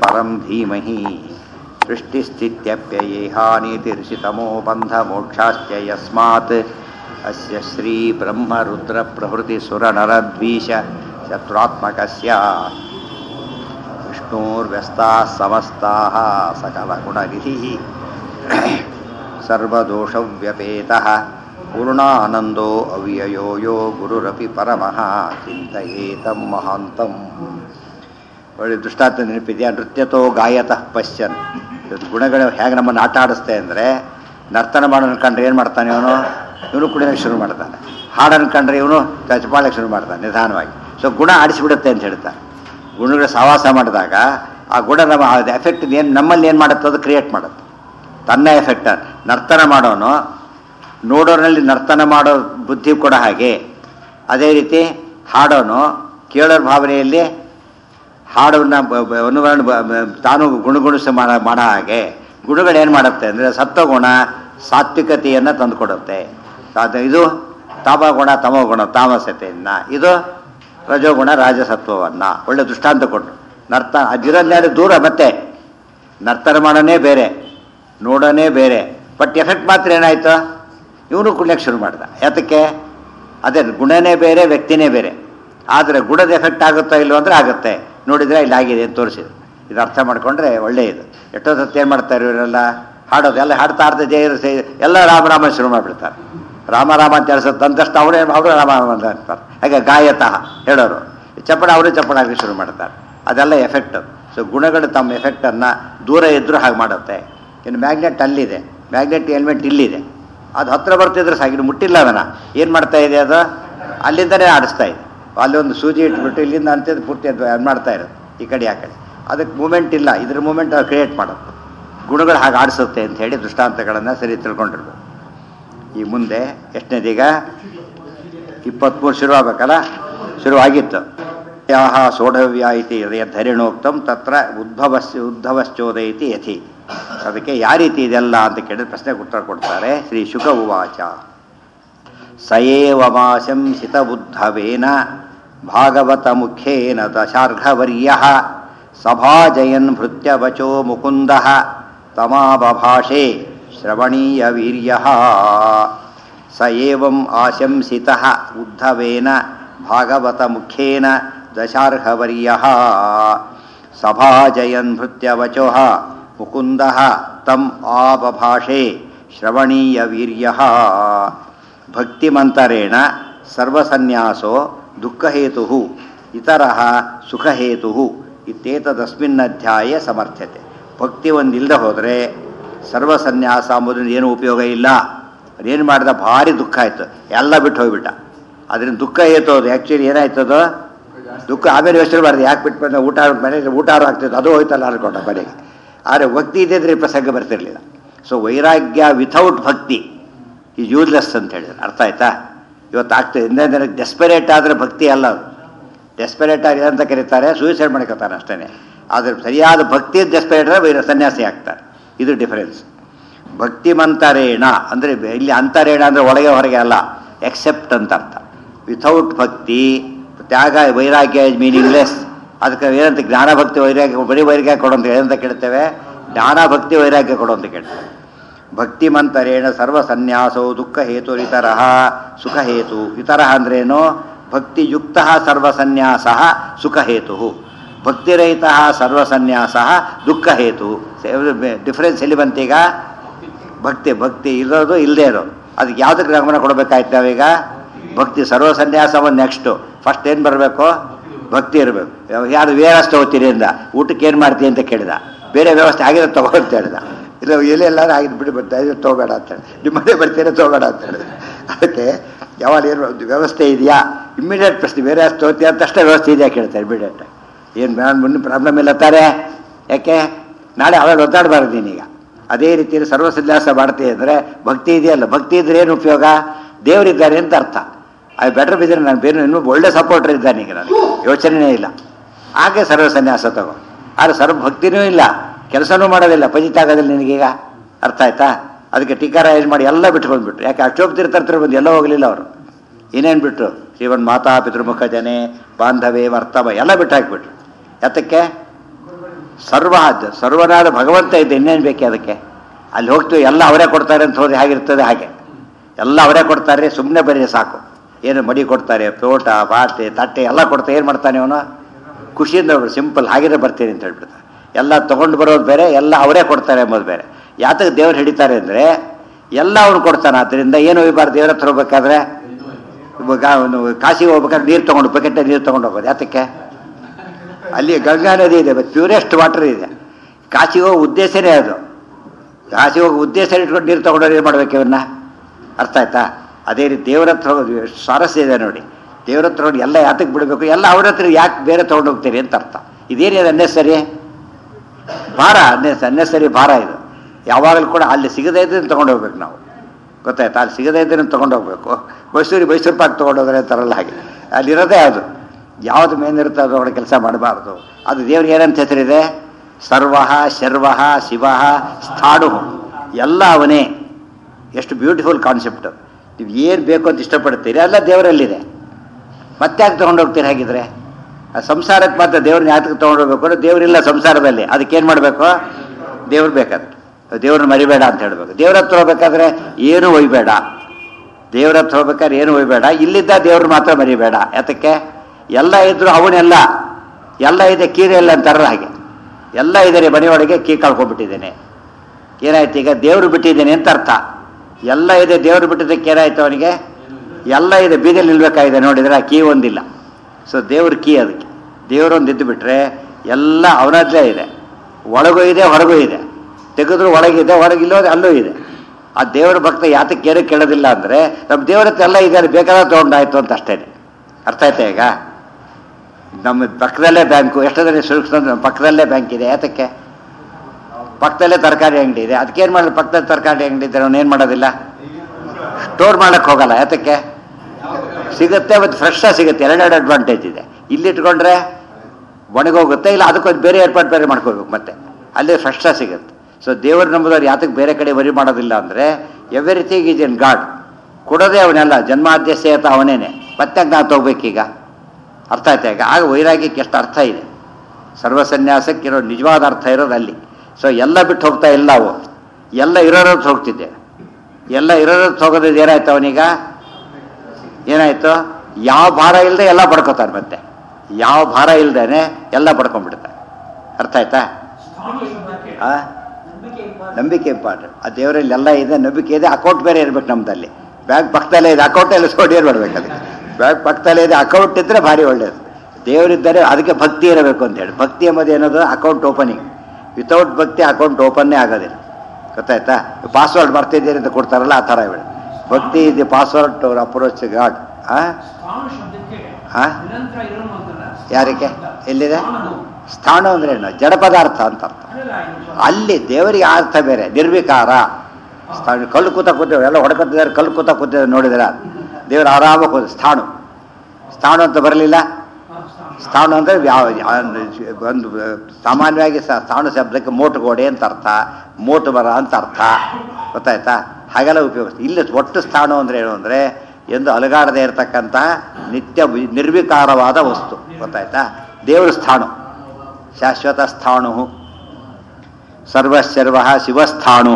परं धीमहि सृष्टिस्थित्यप्ययेहानीतिर्षितमो बन्धमोक्षाश्च यस्मात् अस्य श्रीब्रह्मरुद्रप्रभृतिसुरनरद्वीष शत्रुत्मकस्य विष्णोर्व्यस्ताः समस्ताः सकलगुणनिधिः सर्वदोषव्यपेतः पूर्णानन्दो अव्ययो यो ಗುರುರಪಿ ಪರಮಃ ಚಿಂತಯೇತಂ ಮಹಾಂತಂ ಒಳ್ಳೆ ದೃಷ್ಟಾಂತ ನೆನಪಿದೆಯಾ ನೃತ್ಯತೋ ಗಾಯತಃ ಪಶ್ಯನ್ ಇವತ್ತು ಗುಣಗಳು ಹೇಗೆ ನಮ್ಮನ್ನು ಆಟ ಆಡಿಸ್ತೆ ಅಂದರೆ ನರ್ತನ ಮಾಡೋ ಅನ್ಕೊಂಡ್ರೆ ಏನು ಮಾಡ್ತಾನೆ ಇವನು ಇವನು ಕುಡಿಯೋಕೆ ಶುರು ಮಾಡ್ತಾನೆ ಹಾಡು ಅನ್ಕೊಂಡ್ರೆ ಇವನು ಚಚಪಾಳಕ್ಕೆ ಶುರು ಮಾಡ್ತಾನೆ ನಿಧಾನವಾಗಿ ಸೊ ಗುಣ ಆಡಿಸಿಬಿಡುತ್ತೆ ಅಂತ ಹೇಳ್ತಾರೆ ಗುಣಗಳ ಸಹವಾಸ ಮಾಡಿದಾಗ ಆ ಗುಣ ನಮ್ಮ ಎಫೆಕ್ಟ್ ಏನು ನಮ್ಮಲ್ಲಿ ಏನು ಮಾಡುತ್ತೆ ಅದು ಕ್ರಿಯೇಟ್ ಮಾಡುತ್ತೆ ತನ್ನ ಎಫೆಕ್ಟ್ ನರ್ತನ ಮಾಡೋನು ನೋಡೋರಲ್ಲಿ ನರ್ತನ ಮಾಡೋ ಬುದ್ಧಿ ಕೂಡ ಹಾಗೆ ಅದೇ ರೀತಿ ಹಾಡೋನು ಕೇಳೋರ ಭಾವನೆಯಲ್ಲಿ ಹಾಡನ್ನು ಅನುವರಣ ತಾನು ಗುಣಗುಣಿಸ ಮಾಡೋ ಮಾಡೋ ಹಾಗೆ ಗುಣಗಳು ಏನು ಮಾಡುತ್ತೆ ಅಂದರೆ ಸತ್ವಗುಣ ಸಾತ್ವಿಕತೆಯನ್ನು ತಂದುಕೊಡುತ್ತೆ ಅದು ಇದು ತಾಮಗುಣ ತಮೋಗುಣ ತಾಮಸತೆಯನ್ನು ಇದು ರಜೋಗುಣ ರಾಜಸತ್ವವನ್ನು ಒಳ್ಳೆ ದೃಷ್ಟಾಂತ ಕೊಟ್ಟು ನರ್ತ ಅದಿರೋದ್ಯಾರು ದೂರ ಮತ್ತೆ ನರ್ತನ ಮಾಡೋನೇ ಬೇರೆ ನೋಡೋನೇ ಬೇರೆ ಬಟ್ ಎಫೆಕ್ಟ್ ಮಾತ್ರ ಏನಾಯ್ತು ಇವನು ಕುಣ್ಯಕ್ಕೆ ಶುರು ಮಾಡ್ದ ಯಾತಕ್ಕೆ ಅದೇ ಗುಣನೇ ಬೇರೆ ವ್ಯಕ್ತಿನೇ ಬೇರೆ ಆದರೆ ಗುಣದ ಎಫೆಕ್ಟ್ ಆಗುತ್ತೋ ಇಲ್ಲೋ ಅಂದರೆ ಆಗುತ್ತೆ ನೋಡಿದರೆ ಇಲ್ಲಿ ಆಗಿದೆ ಅಂತ ತೋರಿಸಿದ್ರು ಇದು ಅರ್ಥ ಮಾಡ್ಕೊಂಡ್ರೆ ಒಳ್ಳೆಯದು ಎಷ್ಟೋ ಸತ್ಯ ಏನು ಮಾಡ್ತಾರೆ ಇವರೆಲ್ಲ ಹಾಡೋದು ಎಲ್ಲ ಹಾಡ್ತಾ ಆಡ್ತಾ ಜಯ ಎಲ್ಲ ರಾಮ ರಾಮ ಶುರು ಮಾಡಿಬಿಡ್ತಾರೆ ರಾಮ ರಾಮ ಅಂತ ಹೇಳ್ಸತ್ತೆ ಅಂತಷ್ಟು ಅವರೇ ಅವರು ರಾಮ ರಾಮ ಅಂತ ಅಂತಾರೆ ಹಾಗೆ ಗಾಯತಃ ಹೇಳೋರು ಚಪ್ಪಣ ಅವರು ಚಪ್ಪಣ ಆಗಲಿ ಶುರು ಮಾಡ್ತಾರೆ ಅದೆಲ್ಲ ಎಫೆಕ್ಟ್ ಸೊ ಗುಣಗಳು ತಮ್ಮ ಎಫೆಕ್ಟನ್ನು ದೂರ ಇದ್ದರೂ ಹಾಗೆ ಮಾಡುತ್ತೆ ಇನ್ನು ಮ್ಯಾಗ್ನೆಟ್ ಅಲ್ಲಿದೆ ಮ್ಯಾಗ್ನೆಟ್ ಎಲಿಮೆಂಟ್ ಇಲ್ಲಿದೆ ಅದು ಹತ್ರ ಬರ್ತಿದ್ರೆ ಸಾಕಿದ್ದು ಮುಟ್ಟಿಲ್ಲ ಅದನ್ನು ಏನು ಮಾಡ್ತಾ ಇದೆ ಅದು ಅಲ್ಲಿಂದನೇ ಆಡಿಸ್ತಾ ಇದೆ ಅಲ್ಲಿ ಒಂದು ಸೂಜಿ ಇಟ್ಬಿಟ್ಟು ಇಲ್ಲಿಂದ ಅಂತ್ಯದ ಪೂರ್ತಿ ಅದು ಮಾಡ್ತಾ ಇರೋದು ಈ ಕಡೆ ಆ ಕಡೆ ಅದಕ್ಕೆ ಮೂಮೆಂಟ್ ಇಲ್ಲ ಇದ್ರ ಮೂಮೆಂಟ್ ಅದು ಕ್ರಿಯೇಟ್ ಮಾಡುತ್ತೆ ಗುಣಗಳು ಹಾಗೆ ಆಡಿಸುತ್ತೆ ಅಂತ ಹೇಳಿ ದೃಷ್ಟಾಂತಗಳನ್ನು ಸರಿ ತಿಳ್ಕೊಂಡಿರ್ಬೇಕು ಈ ಮುಂದೆ ಎಷ್ಟನೇದೀಗ ಇಪ್ಪತ್ತ್ಮೂರು ಶುರು ಆಗ್ಬೇಕಲ್ಲ ಶುರುವಾಗಿತ್ತು ಯಾಹ ಸೋಢವ್ಯ ಇತಿ ಧರಿಣೋಕ್ತಂ ತತ್ರ ಉದ್ಭವಸ್ ಉದ್ಭವಶ್ಚೋದಯತಿ ಯಥಿ ಅದಕ್ಕೆ ಯಾವ ರೀತಿ ಇದೆಲ್ಲ ಅಂತ ಕೇಳಿದ್ರೆ ಪ್ರಶ್ನೆ ಉತ್ತರ ಕೊಡ್ತಾರೆ ಶ್ರೀ ಶುಕ ಉವಾಚ ಸಯೇವಮಾಶಂಸಿತ ಬುದ್ಧವೇನ ಭಾಗವತ ಮುಖ್ಯೇನ ದಶಾರ್ಘವರ್ಯ ಸಭಾಜಯನ್ ಭೃತ್ಯವಚೋ ಮುಕುಂದ ತಮಾಬಭಾಷೆ ಶ್ರವಣೀಯ ವೀರ್ಯ ಸ ಏವಂ ಆಶಂಸಿತ ಉದ್ಧವೇನ ಭಾಗವತ ಮುಖ್ಯೇನ ದಶಾರ್ಹವರ್ಯ ಸಭಾಜಯನ್ ಭೃತ್ಯವಚೋ ಮುಕುಂದ ತಮ್ ಆಬಭಾಷೆ ಶ್ರವಣೀಯ ವೀರ್ಯ ಭಕ್ತಿಮಂತರೇಣ ಸರ್ವಸನ್ಯಾಸೋ ದುಃಖಹೇತು ಇತರ ಸುಖಹೇತು ಇತ್ಯೇತದಸ್ಮಿನ್ನಧ್ಯಾಯ ಸಮರ್ಥ್ಯತೆ ಭಕ್ತಿ ಒಂದಿಲ್ಲದೆ ಹೋದರೆ ಸರ್ವಸನ್ಯಾಸ ಅಂಬುದರಿಂದ ಏನೂ ಉಪಯೋಗ ಇಲ್ಲ ಅದೇನು ಮಾಡಿದ ಭಾರಿ ದುಃಖ ಆಯಿತು ಎಲ್ಲ ಬಿಟ್ಟು ಹೋಗ್ಬಿಟ್ಟ ಅದರಿಂದ ದುಃಖ ಏತು ಅದು ಆ್ಯಕ್ಚುಲಿ ಏನಾಯ್ತದು ದುಃಖ ಆಮೇಲೆ ಯೋಚನೆ ಮಾಡಿದೆ ಯಾಕೆ ಬಿಟ್ಟು ಬಂದ ಊಟ ಮನೆಗೆ ಊಟ ಆಗ್ತಿತ್ತು ಅದು ಹೋಯ್ತಲ್ಲ ಅನ್ಕೊಂಡ ಮನೆಗೆ ಆದರೆ ಭಕ್ತಿ ಇದ್ದಿದ್ರೆ ಪ್ರಸಂಗ ಬರ್ತಿರ್ಲಿಲ್ಲ ಸೊ ವೈರಾಗ್ಯ ವಿಥೌಟ್ ಭಕ್ತಿ ಈ ಯೂಸ್ಲೆಸ್ ಅಂತ ಹೇಳಿದ್ರು ಅರ್ಥ ಆಯ್ತಾ ಇವತ್ತು ಆಗ್ತದೆ ಹಿಂದೆ ಜನಕ್ಕೆ ಡೆಸ್ಪರೇಟ್ ಆದರೆ ಭಕ್ತಿ ಅಲ್ಲ ಅದು ಡೆಸ್ಪರೇಟ್ ಆಗಿ ಅಂತ ಕರೀತಾರೆ ಸೂಸೈಡ್ ಮಾಡ್ಕೋತಾನೆ ಅಷ್ಟೇ ಆದರೆ ಸರಿಯಾದ ಭಕ್ತಿ ಡೆಸ್ಪರೇಟ್ ಆದರೆ ವೈರ ಸನ್ಯಾಸಿ ಆಗ್ತಾರೆ ಇದು ಡಿಫರೆನ್ಸ್ ಭಕ್ತಿಮಂತರೇಣ ಅಂದರೆ ಇಲ್ಲಿ ಅಂತರೇಣ ಅಂದರೆ ಒಳಗೆ ಹೊರಗೆ ಅಲ್ಲ ಎಕ್ಸೆಪ್ಟ್ ಅಂತ ಅರ್ಥ ವಿಥೌಟ್ ಭಕ್ತಿ ತ್ಯಾಗ ವೈರಾಗ್ಯ ಇಸ್ ಮೀನಿಂಗ್ಲೆಸ್ ಅದಕ್ಕೆ ಏನಂತ ಜ್ಞಾನ ಭಕ್ತಿ ವೈರಾಗ್ಯ ಬರೀ ವೈರಾಗ್ಯ ಕೊಡು ಅಂತ ಏನಂತ ಕೇಳ್ತೇವೆ ಜ್ಞಾನ ಭಕ್ತಿ ವೈರಾಗ್ಯ ಕೊಡು ಅಂತ ಕೇಳ್ತೇವೆ ಭಕ್ತಿಮಂತರೇಣ ಸರ್ವ ಸನ್ಯಾಸೋ ದುಃಖ ಹೇತು ಇತರ ಸುಖ ಹೇತು ಇತರ ಅಂದ್ರೇನು ಭಕ್ತಿಯುಕ್ತ ಸರ್ವಸನ್ಯಾಸ ಸುಖ ಹೇತು ಭಕ್ತಿರಹಿತ ಸರ್ವಸನ್ಯಾಸ ದುಃಖ ಹೇತು ಡಿಫ್ರೆನ್ಸ್ ಎಲ್ಲಿ ಬಂತೀಗ ಭಕ್ತಿ ಭಕ್ತಿ ಇರೋದು ಇಲ್ಲದೆ ಇರೋದು ಅದಕ್ಕೆ ಯಾವುದಕ್ಕೆ ಗಮನ ಕೊಡಬೇಕಾಯ್ತು ನಾವೀಗ ಭಕ್ತಿ ಸರ್ವಸನ್ಯಾಸವನ್ನು ನೆಕ್ಸ್ಟು ಫಸ್ಟ್ ಏನು ಬರಬೇಕು ಭಕ್ತಿ ಇರಬೇಕು ಯಾರು ವೇರಷ್ಟು ಹೋಗ್ತೀರಿ ಅಂದ ಊಟಕ್ಕೆ ಏನು ಮಾಡ್ತೀವಿ ಅಂತ ಕೇಳಿದ ಬೇರೆ ವ್ಯವಸ್ಥೆ ಆಗಿರೋ ತಗೋ ಅಂತ ಹೇಳಿದ ಇಲ್ಲ ಎಲ್ಲಿ ಎಲ್ಲರೂ ಆಗಿದ್ದು ಬಿಡಿ ಬರ್ತಾ ಇದು ತೊಗೋಬೇಡ ಅಂತೇಳಿ ನಿಮ್ಮದೇ ಬರ್ತೀರ ತೊಗೋಬೇಡ ಅಂತ ಹೇಳಿದೆ ಅದಕ್ಕೆ ಯಾವಾಗ ಏನು ವ್ಯವಸ್ಥೆ ಇದೆಯಾ ಇಮ್ಮಿಡಿಯೇಟ್ ಪ್ರಶ್ನೆ ಬೇರೆ ಅಷ್ಟು ತೋತಿ ಅಂತ ಅಷ್ಟೇ ವ್ಯವಸ್ಥೆ ಇದೆಯಾ ಕೇಳ್ತಾರೆ ಇಮಿಡಿಯೇಟ್ ಏನು ಬೇಡ ಮುನ್ನ ಪ್ರಾಬ್ಲಮ್ ಇಲ್ಲ ತಾರೆ ಯಾಕೆ ನಾಳೆ ಅವಾಗ ಒದ್ದಾಡಬಾರ್ದು ನೀನೀಗ ಅದೇ ರೀತಿಯಲ್ಲಿ ಸರ್ವಸನ್ಯಾಸ ಮಾಡ್ತೀವಿ ಅಂದರೆ ಭಕ್ತಿ ಇದೆಯಲ್ಲ ಭಕ್ತಿ ಇದ್ರೆ ಏನು ಉಪಯೋಗ ದೇವರಿದ್ದಾರೆ ಅಂತ ಅರ್ಥ ಅದು ಬೆಟರ್ ಬಿದ್ದರೆ ನಾನು ಬೇರೆ ಇನ್ನೂ ಒಳ್ಳೆ ಸಪೋರ್ಟರ್ ಇದ್ದಾನೆ ಈಗ ನನಗೆ ಯೋಚನೆಯೇ ಇಲ್ಲ ಹಾಗೆ ಸರ್ವಸನ್ಯಾಸ ತಗೋ ಆದರೆ ಸರ್ವ ಭಕ್ತಿನೂ ಇಲ್ಲ ಕೆಲಸನೂ ಮಾಡೋದಿಲ್ಲ ಪಜಿತ ಆಗೋದಿಲ್ಲ ನಿನಗೀಗ ಅರ್ಥ ಆಯ್ತಾ ಅದಕ್ಕೆ ಟೀಕಾರ ಏನು ಮಾಡಿ ಎಲ್ಲ ಬಿಟ್ಕೊಂಡ್ಬಿಟ್ರು ಯಾಕೆ ಅಶೋಕ್ ತೀರ್ಥರ್ತ್ರ ಬಂದು ಎಲ್ಲ ಹೋಗಲಿಲ್ಲ ಅವರು ಏನೇನು ಬಿಟ್ಟರು ಶ್ರೀವನ್ ಮಾತಾ ಪಿತೃಮುಖ ಜನೆ ಬಾಂಧವೇ ವರ್ತವ ಎಲ್ಲ ಬಿಟ್ಟು ಹಾಕ್ಬಿಟ್ರು ಯಾತಕ್ಕೆ ಸರ್ವ ಸರ್ವನಾದ ಭಗವಂತ ಇದೆ ಇನ್ನೇನು ಬೇಕೆ ಅದಕ್ಕೆ ಅಲ್ಲಿ ಹೋಗ್ತೀವಿ ಎಲ್ಲ ಅವರೇ ಕೊಡ್ತಾರೆ ಅಂತ ಹೋದ್ರೆ ಹೇಗಿರ್ತದೆ ಹಾಗೆ ಎಲ್ಲ ಅವರೇ ಕೊಡ್ತಾರೆ ಸುಮ್ಮನೆ ಬರೀ ಸಾಕು ಏನು ಮಡಿ ಕೊಡ್ತಾರೆ ತೋಟ ಬಾಟೆ ತಟ್ಟೆ ಎಲ್ಲ ಕೊಡ್ತಾರೆ ಏನು ಮಾಡ್ತಾನೆ ಅವನು ಖುಷಿಯಿಂದ ಸಿಂಪಲ್ ಹಾಗಿದ್ರೆ ಬರ್ತೀನಿ ಅಂತ ಹೇಳ್ಬಿಡ್ತಾರೆ ಎಲ್ಲ ತೊಗೊಂಡು ಬರೋದು ಬೇರೆ ಎಲ್ಲ ಅವರೇ ಕೊಡ್ತಾರೆ ಎಂಬುದು ಬೇರೆ ಯಾತಕ್ಕೆ ದೇವ್ರು ಹಿಡಿತಾರೆ ಅಂದರೆ ಎಲ್ಲ ಅವನು ಕೊಡ್ತಾನೆ ಆದ್ದರಿಂದ ಏನು ಒಯ್ಬಾರ್ದು ದೇವ್ರ ಹತ್ರ ಹೋಗ್ಬೇಕಾದ್ರೆ ಇವಾಗ ಅವನು ಕಾಶಿಗೆ ಹೋಗ್ಬೇಕಾದ್ರೆ ನೀರು ತೊಗೊಂಡು ಬಕೆಟ್ ನೀರು ತೊಗೊಂಡು ಹೋಗೋದು ಯಾತಕ್ಕೆ ಅಲ್ಲಿ ಗಂಗಾ ನದಿ ಇದೆ ಪ್ಯೂರೆಸ್ಟ್ ವಾಟರ್ ಇದೆ ಕಾಶಿಗೆ ಹೋಗೋ ಉದ್ದೇಶನೇ ಅದು ಕಾಶಿಗೆ ಹೋಗೋ ಉದ್ದೇಶ ಇಟ್ಕೊಂಡು ನೀರು ತೊಗೊಂಡವ್ರು ಏನು ಮಾಡ್ಬೇಕು ಇವನ್ನ ಅರ್ಥ ಆಯ್ತಾ ಅದೇ ರೀತಿ ದೇವ್ರ ಹತ್ರ ಹೋಗೋದು ಎಷ್ಟು ಸ್ವಾರಸ್ಯ ಇದೆ ನೋಡಿ ದೇವ್ರ ಹತ್ರ ಹೋಗಿ ಎಲ್ಲ ಯಾತಕ್ಕೆ ಬಿಡಬೇಕು ಎಲ್ಲ ಅವ್ರ ಹತ್ರ ಯಾಕೆ ಬೇರೆ ತೊಗೊಂಡು ಹೋಗ್ತೀರಿ ಅಂತ ಅರ್ಥ ಇದೇನಿದೆ ಅನ್ನೆಸರಿ ಭಾರ ಅನ್ನೆಸ್ ಅನ್ನೆಸರಿ ಭಾರ ಇದು ಯಾವಾಗಲೂ ಕೂಡ ಅಲ್ಲಿ ಸಿಗದೇ ಇದ್ರೆ ತೊಗೊಂಡು ಹೋಗ್ಬೇಕು ನಾವು ಗೊತ್ತಾಯ್ತಾ ಅಲ್ಲಿ ಸಿಗದೇ ಇದ್ರೆ ತೊಗೊಂಡು ಹೋಗ್ಬೇಕು ಮೈಸೂರಿಗೆ ಮೈಸೂರು ಪಾಕ್ ತೊಗೊಂಡು ಹೋದ್ರೆ ಅಂತಾರಲ್ಲ ಹಾಗೆ ಅಲ್ಲಿರೋದೇ ಅದು ಯಾವುದು ಮೇನಿರುತ್ತೆ ಅದರೊಳಗೆ ಕೆಲಸ ಮಾಡಬಾರ್ದು ಅದು ದೇವ್ರಿಗೆ ಏನಂತ ಹೆಸರಿದೆ ಸರ್ವ ಶರ್ವ ಶಿವ ಸ್ಥಾಣು ಎಲ್ಲ ಅವನೇ ಎಷ್ಟು ಬ್ಯೂಟಿಫುಲ್ ಕಾನ್ಸೆಪ್ಟ್ ನೀವು ಏನು ಬೇಕು ಅಂತ ಇಷ್ಟಪಡ್ತೀರಿ ಎಲ್ಲ ದೇವರಲ್ಲಿದೆ ಮತ್ತೆ ಯಾಕೆ ತೊಗೊಂಡು ಹೋಗ್ತೀರಿ ಹಾಗಿದ್ರೆ ಆ ಸಂಸಾರಕ್ಕೆ ಮಾತ್ರ ದೇವ್ರನ್ನ ಯಾತಕ್ಕೆ ತೊಗೊಂಡೋಗ್ಬೇಕು ಅಂದ್ರೆ ದೇವರಿಲ್ಲ ಸಂಸಾರದಲ್ಲಿ ಅದಕ್ಕೇನು ಮಾಡಬೇಕು ದೇವ್ರು ಬೇಕದಕ್ಕೆ ದೇವ್ರನ್ನ ಮರಿಬೇಡ ಅಂತ ಹೇಳಬೇಕು ದೇವ್ರ ಹತ್ರ ಹೋಗ್ಬೇಕಾದ್ರೆ ಏನು ಒಯ್ಬೇಡ ದೇವ್ರ ಹತ್ರ ಹೋಗ್ಬೇಕಾದ್ರೆ ಏನು ಒಯ್ಬೇಡ ಇಲ್ಲಿದ್ದ ದೇವ್ರು ಮಾತ್ರ ಮರಿಬೇಡ ಯಾತಕ್ಕೆ ಎಲ್ಲ ಇದ್ರು ಅವನೆಲ್ಲ ಎಲ್ಲ ಇದೆ ಕೀರೆ ಇಲ್ಲ ಅಂತಾರಲ್ಲ ಹಾಗೆ ಎಲ್ಲ ಇದೆ ಮನೆಯೊಳಗೆ ಕೀ ಕಳ್ಕೊಂಡ್ಬಿಟ್ಟಿದ್ದೇನೆ ಏನಾಯ್ತು ಈಗ ದೇವ್ರು ಬಿಟ್ಟಿದ್ದೇನೆ ಅಂತ ಅರ್ಥ ಎಲ್ಲ ಇದೆ ದೇವ್ರು ಬಿಟ್ಟಿದ್ದಕ್ಕೆ ಏನಾಯ್ತು ಅವನಿಗೆ ಎಲ್ಲ ಇದೆ ಬೀದಿಯಲ್ಲಿ ನಿಲ್ಬೇಕಾಗಿದೆ ನೋಡಿದ್ರೆ ಆ ಕೀ ಒಂದಿಲ್ಲ ಸೊ ದೇವ್ರ ಕೀ ಅದಕ್ಕೆ ದೇವರೊಂದು ಇದ್ದು ಬಿಟ್ರೆ ಎಲ್ಲ ಅವನದ್ದೇ ಇದೆ ಒಳಗೂ ಇದೆ ಹೊರಗೂ ಇದೆ ತೆಗೆದ್ರು ಒಳಗಿದೆ ಹೊರಗಿಲ್ಲೋದ್ರೆ ಅಲ್ಲೂ ಇದೆ ಆ ದೇವರ ಭಕ್ತ ಯಾತಕ್ಕೆ ಏನು ಕೇಳೋದಿಲ್ಲ ಅಂದರೆ ನಮ್ಮ ದೇವರ ಹತ್ರ ಎಲ್ಲ ಇದೆ ಬೇಕಾದ್ರೆ ತೊಗೊಂಡಾಯ್ತು ಅಂತ ಅಷ್ಟೇ ಅರ್ಥ ಆಯ್ತಾ ಈಗ ನಮ್ಮ ಪಕ್ಕದಲ್ಲೇ ಬ್ಯಾಂಕು ಎಷ್ಟೊಂದ್ರೆ ಸುರಕ್ಷಿತ ನಮ್ಮ ಪಕ್ಕದಲ್ಲೇ ಬ್ಯಾಂಕ್ ಇದೆ ಯಾತಕ್ಕೆ ಪಕ್ಕದಲ್ಲೇ ತರಕಾರಿ ಅಂಗಡಿ ಇದೆ ಅದಕ್ಕೇನು ಮಾಡೋದು ಪಕ್ಕದಲ್ಲಿ ತರಕಾರಿ ಅಂಗಡಿ ಇದ್ದರೆ ಅವನು ಏನು ಮಾಡೋದಿಲ್ಲ ಸ್ಟೋರ್ ಮಾಡಕ್ಕೆ ಹೋಗಲ್ಲ ಯಾತಕ್ಕೆ ಸಿಗುತ್ತೆ ಮತ್ತು ಫ್ರೆಶ್ಶಾಗಿ ಸಿಗುತ್ತೆ ಎರಡೆರಡು ಅಡ್ವಾಂಟೇಜ್ ಇದೆ ಇಲ್ಲಿ ಇಟ್ಕೊಂಡ್ರೆ ಒಣಗೋಗುತ್ತೆ ಇಲ್ಲ ಅದಕ್ಕೊಂದು ಬೇರೆ ಏರ್ಪಾಡು ಬೇರೆ ಮಾಡ್ಕೋಬೇಕು ಮತ್ತೆ ಅಲ್ಲಿ ಫ್ರೆಶ್ಶಾಗಿ ಸಿಗುತ್ತೆ ಸೊ ದೇವರು ನಂಬುದವ್ರು ಯಾತಕ್ಕೆ ಬೇರೆ ಕಡೆ ವರಿ ಮಾಡೋದಿಲ್ಲ ಅಂದರೆ ಎವ್ರಿಥಿಂಗ್ ಈಸ್ ಇನ್ ಗಾಡ್ ಕೊಡೋದೇ ಅವನೆಲ್ಲ ಜನ್ಮಾದ್ಯಸೇತ ಅವನೇನೆ ಮತ್ತೆ ನಾವು ತಗೋಬೇಕೀಗ ಅರ್ಥ ಆಯ್ತಾ ಈಗ ಆಗ ವೈರಾಗ್ಯಕ್ಕೆ ಎಷ್ಟು ಅರ್ಥ ಇದೆ ಸರ್ವಸನ್ಯಾಸಕ್ಕೆ ಇರೋ ನಿಜವಾದ ಅರ್ಥ ಇರೋದು ಅಲ್ಲಿ ಸೊ ಎಲ್ಲ ಬಿಟ್ಟು ಹೋಗ್ತಾ ಇಲ್ಲ ಅವು ಎಲ್ಲ ಇರೋರದ್ದು ಹೋಗ್ತಿದ್ದೆ ಎಲ್ಲ ಇರೋರದ್ದು ಹೋಗೋದು ಏನಾಯ್ತು ಅವನೀಗ ಏನಾಯ್ತು ಯಾವ ಭಾರ ಇಲ್ಲದೆ ಎಲ್ಲ ಪಡ್ಕೋತಾರೆ ಮತ್ತೆ ಯಾವ ಭಾರ ಇಲ್ದೇನೆ ಎಲ್ಲ ಪಡ್ಕೊಂಡ್ಬಿಡ್ತಾರೆ ಅರ್ಥ ಆಯ್ತಾ ಆ ನಂಬಿಕೆ ಇಂಪಾರ್ಟೆಂಟ್ ಆ ದೇವರಲ್ಲಿ ಎಲ್ಲ ಇದೆ ನಂಬಿಕೆ ಇದೆ ಅಕೌಂಟ್ ಬೇರೆ ಇರ್ಬೇಕು ನಮ್ದಲ್ಲಿ ಬ್ಯಾಂಕ್ ಪಕ್ಕದಲ್ಲೇ ಇದೆ ಅಕೌಂಟ್ ಎಲ್ಲ ಸೋಡಿ ಮಾಡ್ಬೇಕು ಅದಕ್ಕೆ ಬ್ಯಾಂಕ್ ಪಕ್ಕದಲ್ಲೇ ಇದೆ ಅಕೌಂಟ್ ಇದ್ದರೆ ಭಾರಿ ಒಳ್ಳೇದು ದೇವರಿದ್ದರೆ ಅದಕ್ಕೆ ಭಕ್ತಿ ಇರಬೇಕು ಅಂತ ಹೇಳಿ ಭಕ್ತಿ ಎಂಬುದು ಏನದು ಅಕೌಂಟ್ ಓಪನಿಂಗ್ ವಿತೌಟ್ ಭಕ್ತಿ ಅಕೌಂಟ್ ಓಪನ್ನೇ ಆಗೋದಿಲ್ಲ ಗೊತ್ತಾಯ್ತಾ ಪಾಸ್ವರ್ಡ್ ಬರ್ತಿದ್ದೀರಿ ಅಂತ ಕೊಡ್ತಾರಲ್ಲ ಆ ಥರ ಹೇಳಿ ಭಕ್ತಿ ಇದೆ ಪಾಸ್ವರ್ಡ್ ಟು ಅಪ್ರೋಚ್ ಗಾಡ್ ಆ ಸ್ಥಾನ ಶಬ್ದಕ್ಕೆ ಆ? ನಿರಂತರ ಇರೋನು ಅಂತಲ್ಲ ಯಾರಿಗೆ ಎಲ್ಲಿದೆ ಸ್ಥಾನದು. ಸ್ಥಾನ ಅಂದ್ರೆ ಏನು ಜಡ ಪದಾರ್ಥ ಅಂತ ಅರ್ಥ ಅಲ್ಲಲ್ಲ, ಇದು ಅಲ್ಲಿ ದೇವರಿಗೆ ಆ ಅರ್ಥ ಬೇರೆ ನಿರ್ವಿಕಾರ ಸ್ಥಾನ ಕಲ್ಲು ಕೂತ ಕೂತೇವೆ ಎಲ್ಲ ಹೊಡ್ಕೊತಿದ್ದಾರೆ ಕಲ್ಲು ಕೂತ ಕೂತಿದ್ದಾರೆ ನೋಡಿದ್ರ ದೇವರು ಆರಾಮ ಕೂತ ಸ್ಥಾಣು ಸ್ಥಾಣು ಅಂತ ಬರಲಿಲ್ಲ ಆ ಸ್ಥಾನ. ಸ್ಥಾಣು ಅಂದರೆ ಯಾವ ಯಾವ- ಒಂದು ಸಾಮಾನ್ಯವಾಗಿ ಸ- ಸ್ಥಾಣು ಶಬ್ದಕ್ಕೆ ಮೋಟು ಗೋಡೆ ಅಂತ ಅರ್ಥ ಮೋಟು ಮರ ಅಂತ ಅರ್ಥ ಗೊತ್ತಾಯ್ತಾ ಹಾಗೆಲ್ಲ ಉಪಯೋಗಿಸ್ತಾರೆ ಇಲ್ಲಿ ಒಟ್ಟು ಸ್ಥಾಣು ಅಂದ್ರೆ ಏನು ಅಂದರೆ ಎಂದು ಅಲಗಾಡದೆ ಇರತಕ್ಕಂಥ ನಿತ್ಯ ವಿ- ನಿರ್ವಿಕಾರವಾದ ವಸ್ತು ಗೊತ್ತಾಯ್ತಾ ದೇವರು ಸ್ಥಾಣು ಶಾಶ್ವತ ಸ್ಥಾಣು ಸರ್ವಶರ್ವ ಶಿವಸ್ಥಾಣು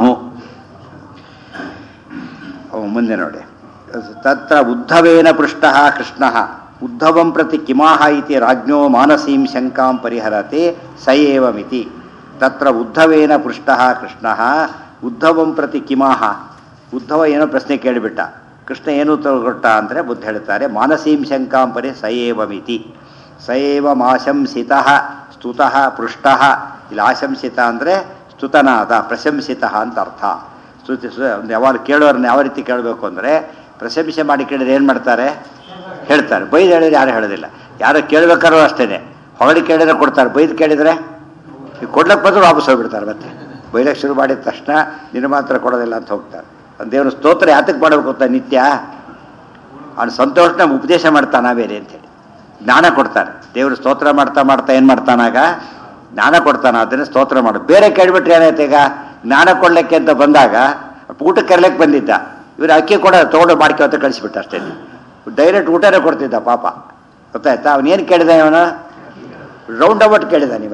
ಅವು ಮುಂದೆ ನೋಡಿ ತತ್ರ ಉದ್ಧವೇನ ಪೃಷ್ಟ ಕೃಷ್ಣ ಉದ್ಧವಂ ಪ್ರತಿ ಕಿಮಾಹ ಇತಿ ರಾಜ್ಞೋ ಮಾನಸೀಂ ಶಂಕಾಂ ಪರಿಹರತೆ ಸ ಏವಮಿತಿ ತತ್ರ ಉದ್ಧವೇನ ಪೃಷ್ಟ ಕೃಷ್ಣ ಉದ್ಧವಂ ಪ್ರತಿ ಕಿಮಾಹ ಉದ್ಧವ ಏನೋ ಪ್ರಶ್ನೆ ಕೇಳಿಬಿಟ್ಟ ಕೃಷ್ಣ ಏನು ಉತ್ತರ ಕೊಟ್ಟ ಅಂದರೆ ಬುದ್ಧ ಹೇಳ್ತಾರೆ ಮಾನಸೀಂ ಶಂಕಾಂ ಪರಿ ಸ ಏವಮಿತಿ ಸ ಏವ ಮಾಶಂಸಿತ ಸ್ತುತ ಪೃಷ್ಟ ಇಲ್ಲಿ ಆಶಂಸಿತ ಅಂದರೆ ಸ್ತುತನಾದ ಪ್ರಶಂಸಿತ ಅಂತ ಅರ್ಥ ಸ್ತುತಿ ಯಾವಾಗ ಕೇಳೋರನ್ನ ಯಾವ ರೀತಿ ಕೇಳಬೇಕು ಅಂದರೆ ಪ್ರಶಂಸೆ ಮಾಡಿ ಕೇಳಿದ್ರೆ ಏನು ಮಾಡ್ತಾರೆ ಹೇಳ್ತಾರೆ ಬೈದು ಹೇಳಿದ್ರೆ ಯಾರು ಹೇಳೋದಿಲ್ಲ ಯಾರು ಕೇಳಬೇಕಾದ್ರೂ ಅಷ್ಟೇ ಹೊಗಳಿ ಕೇಳಿದ್ರೆ ಕೊಡ್ತಾರೆ ಬೈದು ಕೇಳಿದರೆ ಈಗ ಕೊಡ್ಲಕ್ಕೆ ಬಂದರೂ ವಾಪಸ್ ಹೋಗ್ಬಿಡ್ತಾರೆ ಮತ್ತೆ ಬೈಲಕ್ಕೆ ಶುರು ಮಾಡಿದ ತಕ್ಷಣ ನಿನ್ನ ಮಾತ್ರ ಕೊಡೋದಿಲ್ಲ ಅಂತ ಹೋಗ್ತಾರೆ ಒಂದು ದೇವ್ರ ಸ್ತೋತ್ರ ಯಾತಕ್ಕೆ ಮಾಡಬೇಕು ಅಂತ ನಿತ್ಯ ಅವನು ಸಂತೋಷನ ಉಪದೇಶ ಮಾಡ್ತಾನ ಬೇರೆ ಅಂತೇಳಿ ಜ್ಞಾನ ಕೊಡ್ತಾರೆ ದೇವರು ಸ್ತೋತ್ರ ಮಾಡ್ತಾ ಮಾಡ್ತಾ ಏನು ಮಾಡ್ತಾನಾಗ ಜ್ಞಾನ ಕೊಡ್ತಾನ ಅದನ್ನು ಸ್ತೋತ್ರ ಮಾಡು ಬೇರೆ ಕೇಳ್ಬಿಟ್ರೆ ಏನಾಯ್ತು ಈಗ ಜ್ಞಾನ ಕೊಡ್ಲಿಕ್ಕೆ ಅಂತ ಬಂದಾಗ ಊಟಕ್ಕೆ ಕರ್ಲಿಕ್ಕೆ ಬಂದಿದ್ದ ಇವರು ಅಕ್ಕಿ ಕೊಡ ತೊಗೊಂಡು ಮಾಡ್ಕೊ ಅಂತ ಕಳಿಸ್ಬಿಟ್ಟ ಅಷ್ಟೇ ಡೈರೆಕ್ಟ್ ಊಟನೇ ಕೊಡ್ತಿದ್ದ ಪಾಪ ಗೊತ್ತಾಯ್ತಾ ಅವನೇನು ಕೇಳಿದ ಇವನು ರೌಂಡ್ ಅಬೌಟ್ ಕೇಳಿದಾನೆ ಇವತ್ತು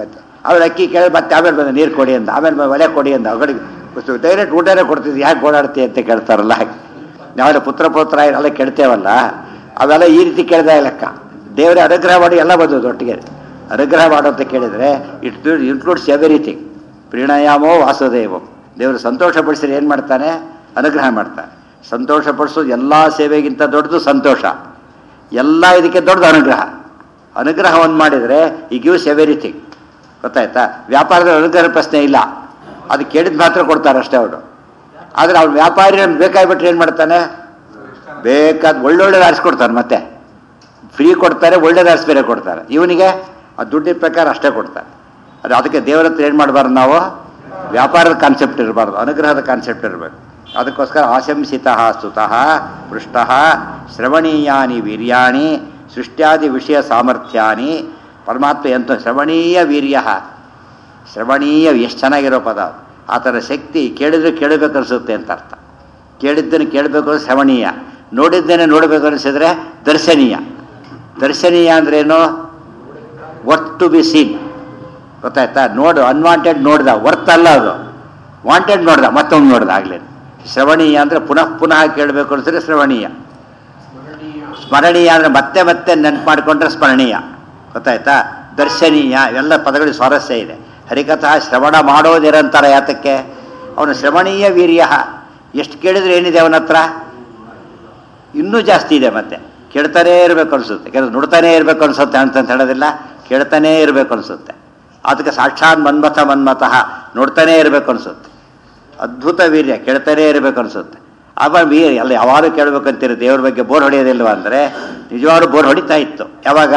ಅವ್ರು ಅಕ್ಕಿ ಕೇಳಿ ಮತ್ತೆ ಆಮೇಲೆ ಬಂದ ನೀರು ಕೊಡಿ ಅಂತ ಆಮೇಲೆ ಬಂದು ಒಲೆ ಕೊಡಿ ಅಂತ ಅವಗಳಿಗೆ ಡೈರೆಕ್ಟ್ ಊಟನೇ ಕೊಡ್ತಿದ್ವಿ ಯಾಕೆ ಓಡಾಡ್ತಿ ಅಂತ ಕೇಳ್ತಾರಲ್ಲ ನಾವೆಲ್ಲ ಪುತ್ರ ಪುತ್ರ ಎಲ್ಲ ಕೇಳ್ತೇವಲ್ಲ ಅವೆಲ್ಲ ಈ ರೀತಿ ಕೇಳಿದ ಲೆಕ್ಕ ದೇವರೇ ಅನುಗ್ರಹ ಮಾಡಿ ಎಲ್ಲ ಬಂದದ್ದು ಒಟ್ಟಿಗೆ ಅನುಗ್ರಹ ಮಾಡು ಅಂತ ಕೇಳಿದರೆ ಇಟ್ ಇನ್ಕ್ಲೂಡ್ಸ್ ಎವ್ರಿಥಿಂಗ್ ಪ್ರಣಯಾಮೋ ವಾಸುದೇವಂ ದೇವರು ಸಂತೋಷಪಡಿಸಿದ್ರೆ ಏನು ಮಾಡ್ತಾನೆ ಅನುಗ್ರಹ ಮಾಡ್ತಾನೆ ಸಂತೋಷಪಡಿಸೋದು ಎಲ್ಲ ಸೇವೆಗಿಂತ ದೊಡ್ಡದು ಸಂತೋಷ ಎಲ್ಲ ಇದಕ್ಕೆ ದೊಡ್ಡದು ಅನುಗ್ರಹ ಅನುಗ್ರಹ ಒಂದು ಮಾಡಿದರೆ ಈ ಗಿವ್ಸ್ ಎವ್ರಿಥಿಂಗ್ ಗೊತ್ತಾಯ್ತಾ ವ್ಯಾಪಾರದ ಅನುಗ್ರಹ ಪ್ರಶ್ನೆ ಇಲ್ಲ ಅದು ಕೇಳಿದ ಮಾತ್ರ ಕೊಡ್ತಾರೆ ಅಷ್ಟೇ ಅವರು ಆದರೆ ಅವ್ನು ವ್ಯಾಪಾರಿ ನಮ್ಗೆ ಬೇಕಾಗ್ಬಿಟ್ರೆ ಏನು ಮಾಡ್ತಾನೆ ಬೇಕಾದ ಒಳ್ಳೊಳ್ಳೆದು ಆರಿಸ್ಕೊಡ್ತಾನೆ ಮತ್ತೆ ಫ್ರೀ ಕೊಡ್ತಾರೆ ಒಳ್ಳೇದು ಆರಿಸಿ ಬೇರೆ ಕೊಡ್ತಾರೆ ಇವನಿಗೆ ಆ ದುಡ್ಡಿನ ಪ್ರಕಾರ ಅಷ್ಟೇ ಕೊಡ್ತಾರೆ ಅದು ಅದಕ್ಕೆ ದೇವರ ಹತ್ರ ಏನು ಮಾಡಬಾರ್ದು ನಾವು ವ್ಯಾಪಾರದ ಕಾನ್ಸೆಪ್ಟ್ ಇರಬಾರ್ದು ಅನುಗ್ರಹದ ಕಾನ್ಸೆಪ್ಟ್ ಇರಬೇಕು ಅದಕ್ಕೋಸ್ಕರ ಆಶಂಸಿತ ಸ್ತುತಃ ಪೃಷ್ಟ ಶ್ರವಣೀಯಾನಿ ವೀರ್ಯಾಣಿ ಸೃಷ್ಟ್ಯಾದಿ ವಿಷಯ ಸಾಮರ್ಥ್ಯಾನಿ ಪರಮಾತ್ಮ ಎಂತ ಶ್ರವಣೀಯ ವೀರ್ಯ ಶ್ರವಣೀಯ ಎಷ್ಟು ಚೆನ್ನಾಗಿರೋ ಪದ ಅದು. ಆತನ ಶಕ್ತಿ ಕೇಳಿದ್ರೆ ಕೇಳಬೇಕು ಅನಿಸುತ್ತೆ ಅಂತ ಅರ್ಥ ಕೇಳಿದ್ದನ್ನು ಕೇಳಬೇಕು ಅಂದ್ರೆ ಶ್ರವಣೀಯ ನೋಡಿದ್ದೇನೆ ನೋಡಬೇಕು ಅನಿಸಿದ್ರೆ ದರ್ಶನೀಯ ದರ್ಶನೀಯ ಅಂದ್ರೇನು ವರ್ತ್ ಟು ಬಿ ಸೀನ್ ಗೊತ್ತಾಯ್ತಾ ನೋಡು ಅನ್ವಾಂಟೆಡ್ ನೋಡ್ದ ವರ್ತ್ ಅಲ್ಲ ಅದು ವಾಂಟೆಡ್ ನೋಡ್ದ ಮತ್ತೊಮ್ಮೆ ನೋಡ್ದ ಆಗ್ಲೇ ಶ್ರವಣೀಯ ಅಂದರೆ ಪುನಃ ಪುನಃ ಕೇಳಬೇಕು ಅನಿಸಿದ್ರೆ ಶ್ರವಣೀಯ ಸ್ಮರಣೀಯ ಅಂದರೆ ಮತ್ತೆ ಮತ್ತೆ ನೆನ್ಪು ಮಾಡಿಕೊಂಡ್ರೆ ಸ್ಮರಣೀಯ ಗೊತ್ತಾಯ್ತಾ ದರ್ಶನೀಯ ಎಲ್ಲ ಪದಗಳಿಗೆ ಸ್ವಾರಸ್ಯ ಇದೆ ಹರಿಕಥಾ ಶ್ರವಣ ಮಾಡೋ ನಿರಂತರ ಯಾತಕ್ಕೆ ಅವನು ಶ್ರವಣೀಯ ವೀರ್ಯ ಎಷ್ಟು ಕೇಳಿದ್ರೆ ಏನಿದೆ ಅವನ ಹತ್ರ ಇನ್ನೂ ಜಾಸ್ತಿ ಇದೆ ಮತ್ತೆ ಕೇಳ್ತಾನೇ ಇರಬೇಕು ಅನಿಸುತ್ತೆ ಕೆಲವು ನುಡ್ತಾನೇ ಇರಬೇಕು ಅನಿಸುತ್ತೆ ಅಂತ ಹೇಳೋದಿಲ್ಲ ಕೇಳ್ತಾನೇ ಇರಬೇಕು ಅನಿಸುತ್ತೆ ಅದಕ್ಕೆ ಸಾಕ್ಷಾತ್ ಮನ್ಮಥ ಮನ್ಮತಃ ನೋಡ್ತಾನೇ ಇರಬೇಕು ಅನಿಸುತ್ತೆ ಅದ್ಭುತ ವೀರ್ಯ ಕೇಳ್ತಾನೇ ಇರಬೇಕು ಅನಿಸುತ್ತೆ ಆಮೇಲೆ ವೀರ್ಯ ಎಲ್ಲ ಯಾವಾಗಲೂ ಕೇಳಬೇಕಂತೀರಿ ದೇವ್ರ ಬಗ್ಗೆ ಬೋರ್ ಹೊಡೆಯೋದಿಲ್ವ ಅಂದರೆ ನಿಜವಾಗ್ಲೂ ಬೋರ್ ಹೊಡಿತಾ ಇತ್ತು ಯಾವಾಗ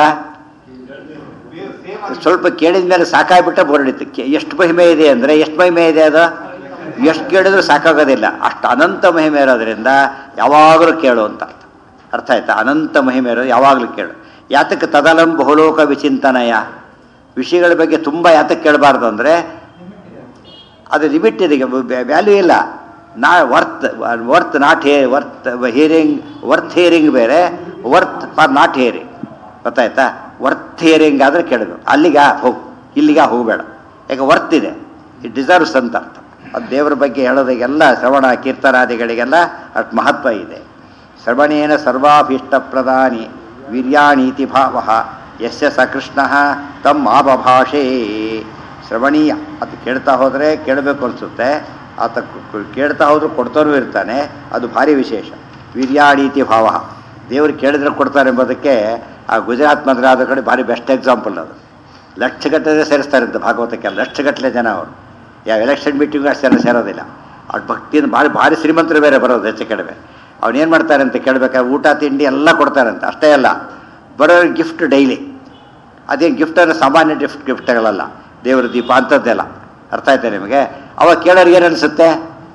ಸ್ವಲ್ಪ ಕೇಳಿದ ಮೇಲೆ ಸಾಕಾಗ್ಬಿಟ್ರೆ ಬೋರ್ ಹೊಡಿತು ಕೆ- ಎಷ್ಟು ಮಹಿಮೆ ಇದೆ ಅಂದರೆ ಎಷ್ಟು ಮಹಿಮೆ ಇದೆ ಅದು ಎಷ್ಟು ಕೇಳಿದ್ರು ಸಾಕಾಗೋದಿಲ್ಲ ಅಷ್ಟು ಅನಂತ ಮಹಿಮೆ ಇರೋದ್ರಿಂದ ಯಾವಾಗಲೂ ಕೇಳು ಅಂತ ಅರ್ಥ ಅರ್ಥ ಆಯ್ತಾ ಅನಂತ ಮಹಿಮೆ ಇರೋದು ಯಾವಾಗಲೂ ಕೇಳು ಯಾತಕ್ಕೆ ತದಲಂ ಬಹುಲೋಕ ವಿಚಿಂತನಯ ವಿಷಯಗಳ ಬಗ್ಗೆ ತುಂಬ ಯಾತಕ್ಕೆ ಕೇಳಬಾರ್ದು ಅಂದರೆ ಅದು ಲಿಮಿಟ್ ಇದೆ ವ್ಯಾಲ್ಯೂ ಇಲ್ಲ ನಾ ವರ್ತ್ ವರ್ತ್ ನಾಟ್ ಹೇ ವರ್ತ್ ಹಿಯರಿಂಗ್ ವರ್ತ್ ಹಿಯರಿಂಗ್ ಬೇರೆ ವರ್ತ್ ಫಾರ್ ನಾಟ್ ಹಿಯರಿಂಗ್ ಗೊತ್ತಾಯ್ತಾ ವರ್ತ್ ಹಿಯರಿಂಗ್ ಆದರೆ ಕೇಳಬೇಕು ಅಲ್ಲಿಗ ಹೋಗು ಇಲ್ಲಿಗ ಹೋಗಬೇಡ ಯಾಕೆ ವರ್ತ್ ಇದೆ ಇಟ್ ಡಿಸರ್ವ್ಸ್ ಅಂತ ಅರ್ಥ ಅದು ದೇವರ ಬಗ್ಗೆ ಹೇಳೋದಕ್ಕೆಲ್ಲ ಶ್ರವಣ ಕೀರ್ತನಾದಿಗಳಿಗೆಲ್ಲ ಅಷ್ಟು ಮಹತ್ವ ಇದೆ ಶ್ರವಣೇನ ಸರ್ವಾಭೀಷ್ಟ ಪ್ರಧಾನಿ ವೀರ್ಯಾಣೀತಿ ಭಾವ ಯಸ್ಯ ಸ ಕೃಷ್ಣ ತಮ್ಮ ಆಬಭಾಷೆ ಶ್ರವಣೀಯ ಅದು ಕೇಳ್ತಾ ಹೋದರೆ ಕೇಳಬೇಕು ಅನಿಸುತ್ತೆ ಆತ ಕು- ಕು- ಕೇಳ್ತಾ ಹೋದ್ರೂ ಕೊಡ್ತಾನೂ ಇರ್ತಾನೆ ಅದು ಭಾರಿ ವಿಶೇಷ ವೀರ್ಯಾಣೀತಿ ಭಾವ ದೇವರು ಕೇಳಿದ್ರೆ ಕೊಡ್ತಾರೆ ಎಂಬುದಕ್ಕೆ ಆ ಗುಜರಾತ್ ಮದ್ರಾದ ಕಡೆ ಭಾರಿ ಬೆಸ್ಟ್ ಎಕ್ಸಾಂಪಲ್ ಅದು ಲಕ್ಷಗಟ್ಟಲೆ ಸೇರಿಸ್ತಾರಂತೆ ಭಾಗವತಕ್ಕೆ ಲಕ್ಷಗಟ್ಟಲೆ ಜನ ಅವರು ಯಾವ ಎಲೆಕ್ಷನ್ ಮೀಟಿಂಗ್ ಅಷ್ಟು ಜನ ಸೇರೋದಿಲ್ಲ ಅವ್ರ ಭಕ್ತಿಯಿಂದ ಭಾರಿ ಭಾರಿ ಶ್ರೀಮಂತರು ಬೇರೆ ಬರೋದು ಹೆಚ್ಚು ಕಡಿಮೆ ಅವನೇನು ಮಾಡ್ತಾರೆ ಅಂತ ಕೇಳಬೇಕಾದ್ರೆ ಊಟ ತಿಂಡಿ ಎಲ್ಲ ಕೊಡ್ತಾರಂತೆ ಅಷ್ಟೇ ಅಲ್ಲ ಬರೋರಿಗೆ ಗಿಫ್ಟ್ ಡೈಲಿ ಅದೇನು ಗಿಫ್ಟ್ ಅಂದರೆ ಸಾಮಾನ್ಯ ಗಿಫ್ಟ್ ಗಿಫ್ಟ್ಗಳಲ್ಲ ದೇವರ ದೀಪ ಅಂಥದ್ದೆಲ್ಲ ಅರ್ಥ ಆಯ್ತಾ ನಿಮಗೆ ಅವಾಗ ಕೇಳೋರಿಗೆ ಏನು ಅನಿಸುತ್ತೆ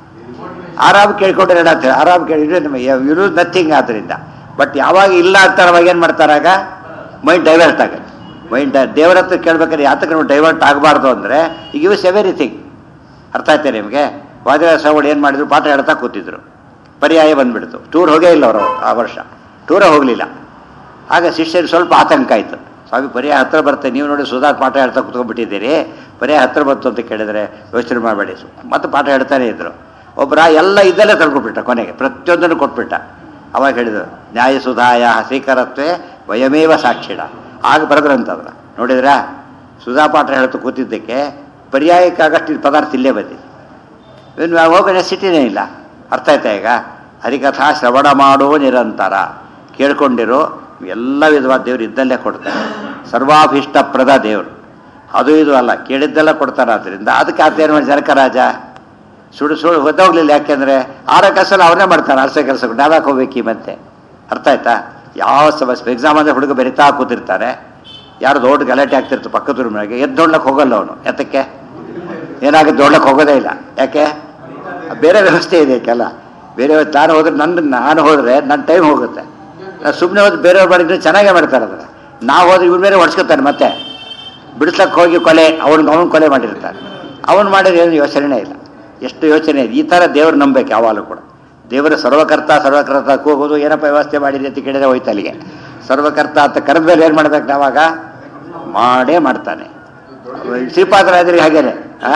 ಆರಾಮ್ ಕೇಳ್ಕೊಂಡ್ರೆ ಏನಾಗ್ತದೆ ಆರಾಮ್ ಕೇಳಿದ್ರೆ ನಿಮಗೆ ಯು ನಥಿಂಗ್ ಆದ್ದರಿಂದ ಬಟ್ ಯಾವಾಗ ಇಲ್ಲ ಅಂತಾರೆ ಅವಾಗ ಏನು ಮಾಡ್ತಾರಾಗ ಮೈಂಡ್ ಡೈವರ್ಟ್ ಆಗುತ್ತೆ ಮೈಂಡ್ ದೇವರ ಹತ್ರ ಕೇಳ್ಬೇಕಾದ್ರೆ ಯಾತಕ್ಕೆ ನಾವು ಡೈವರ್ಟ್ ಆಗಬಾರ್ದು ಅಂದರೆ ಈಗ ಯೂಸ್ ಎವ್ರಿಥಿಂಗ್ ಅರ್ಥ ಆಯ್ತಾ ನಿಮಗೆ ವಾದಿರಾಜ ಸ್ವಾಮಿಗಳು ಏನು ಮಾಡಿದ್ರು ಪಾಠ ಹೇಳ್ತಾ ಕೂತಿದ್ರು ಪರ್ಯಾಯ ಬಂದ್ಬಿಡ್ತು ಟೂರ್ ಹೋಗೇ ಇಲ್ಲ ಅವರು ಆ ವರ್ಷ ಟೂರೇ ಹೋಗಲಿಲ್ಲ ಆಗ ಶಿಷ್ಯರು ಸ್ವಲ್ಪ ಆತಂಕ ಆಯಿತು ಸ್ವಾಮಿ ಪರ್ಯಾಯ ಹತ್ರ ಬರುತ್ತೆ ನೀವು ನೋಡಿ ಸುಧಾ ಪಾಠ ಹೇಳ್ತಾ ಕುತ್ಕೊಂಡ್ಬಿಟ್ಟಿದ್ದೀರಿ ಪರ್ಯಾಯ ಹತ್ರ ಬಂತು ಅಂತ ಕೇಳಿದರೆ ಯೋಚನೆ ಮಾಡಬೇಡಿ ಮತ್ತೆ ಪಾಠ ಹೇಳ್ತಾನೆ ಇದ್ರು ಒಬ್ಬರ ಎಲ್ಲ ಇದ್ದಲ್ಲೇ ತಳ್ಕೊಬಿಟ್ಟ ಕೊನೆಗೆ ಪ್ರತಿಯೊಂದನ್ನು ಕೊಟ್ಬಿಟ್ಟ ಅವಾಗ ಹೇಳಿದ್ರು ನ್ಯಾಯ ಸುಧಾಯ ಸ್ವೀಕಾರತ್ವೇ ವಯಮೇವ ಸಾಕ್ಷಿಣ ಆಗ ಬರೆದ್ರಂತದ್ರ ನೋಡಿದ್ರಾ ಸುಧಾ ಪಾಠ ಹೇಳ್ತಾ ಕೂತಿದ್ದಕ್ಕೆ ಪರ್ಯಾಯಕ್ಕಾಗಷ್ಟು ಇದು ಪದಾರ್ಥ ಇಲ್ಲೇ ಬಂದಿದೆ ಇನ್ನು ಹೋಗೋ ನೆಸಿಟಿನೇ ಇಲ್ಲ ಅರ್ಥ ಆಯ್ತಾ ಈಗ ಹರಿಕಥಾ ಶ್ರವಣ ಮಾಡೋ ನಿರಂತರ ಕೇಳ್ಕೊಂಡಿರೋ ಎಲ್ಲ ವಿಧವಾದ ದೇವರು ಇದ್ದಲ್ಲೇ ಕೊಡ್ತಾರೆ ಸರ್ವಾಭೀಷ್ಟಪ್ರದ ದೇವರು ಅದು ಇದು ಅಲ್ಲ ಕೇಳಿದ್ದೆಲ್ಲ ಕೊಡ್ತಾರೆ ಆದ್ದರಿಂದ ಅದಕ್ಕೆ ಆತ ಏನು ಮಾಡಿ ಜನಕರಾಜ ಸುಡು ಸುಡು ಒದ್ದೋಗ್ಲಿಲ್ಲ ಯಾಕೆಂದರೆ ಆರ ಕೆಲಸ ಅವ್ರನ್ನೇ ಮಾಡ್ತಾನೆ ಅರಸೆ ಕೆಲಸ ನಾವ್ಯಾಕೆ ಹೋಗ್ಬೇಕು ಮತ್ತೆ ಅರ್ಥ ಆಯ್ತಾ ಯಾವ ಸಮಸ್ಯೆ ಎಕ್ಸಾಮ್ ಅಂದರೆ ಹುಡುಗ ಬೆರಿತಾ ಕೂತಿರ್ತಾರೆ ಯಾರು ದೊಡ್ಡ ಗಲಾಟೆ ಆಗ್ತಿರ್ತು ಪಕ್ಕದ ರೂಮ್ನಾಗೆ ಎದ್ದೊಡ್ಲಕ್ಕೆ ಹೋಗಲ್ಲ ಅವನು ಯಾತಕ್ಕೆ ಏನಾಗುತ್ತೆ ದೊಡ್ಲಕ್ಕೆ ಹೋಗೋದೇ ಇಲ್ಲ ಯಾಕೆ ಬೇರೆ ವ್ಯವಸ್ಥೆ ಇದೆ ಯಾಕೆಲ್ಲ ಬೇರೆ ನಾನು ಹೋದ್ರೆ ನನ್ನ ನಾನು ಹೋದರೆ ನನ್ನ ಟೈಮ್ ಹೋಗುತ್ತೆ ನಾನು ಸುಮ್ಮನೆ ಹೋದ್ರೆ ಬೇರೆಯವ್ರು ಮಾಡಿದ್ರೆ ಚೆನ್ನಾಗೇ ಮಾಡ್ತಾರೆ ಅದನ್ನು ನಾವು ಹೋದ್ರೆ ಇವ್ರು ಬೇರೆ ಹೊಡ್ಸ್ಕೊತಾನೆ ಮತ್ತೆ ಬಿಡಿಸ್ಲಕ್ಕೆ ಹೋಗಿ ಕೊಲೆ ಅವ್ನಿಗೆ ಅವ್ನು ಕೊಲೆ ಮಾಡಿರ್ತಾನೆ ಅವನು ಮಾಡಿದ್ರೆ ಏನು ಯೋಚನೆ ಇಲ್ಲ ಎಷ್ಟು ಯೋಚನೆ ಇದೆ ಈ ಥರ ದೇವ್ರು ನಂಬೇಕು ಯಾವಾಗಲೂ ಕೂಡ ದೇವರ ಸರ್ವಕರ್ತ ಸರ್ವಕರ್ತ ಹೋಗೋದು ಏನಪ್ಪ ವ್ಯವಸ್ಥೆ ಮಾಡಿದೆ ಅಂತ ಕೇಳಿದ್ರೆ ಹೋಯ್ತು ಅಲ್ಲಿಗೆ ಸರ್ವಕರ್ತ ಅಂತ ಕರೆದ ಮೇಲೆ ಏನು ಮಾಡ್ಬೇಕು ನಾವಾಗ ಮಾಡೇ ಮಾಡ್ತಾನೆ ಶ್ರೀಪಾದರಾಜರಿಗೆ ಹಾಗೇನೆ ಆ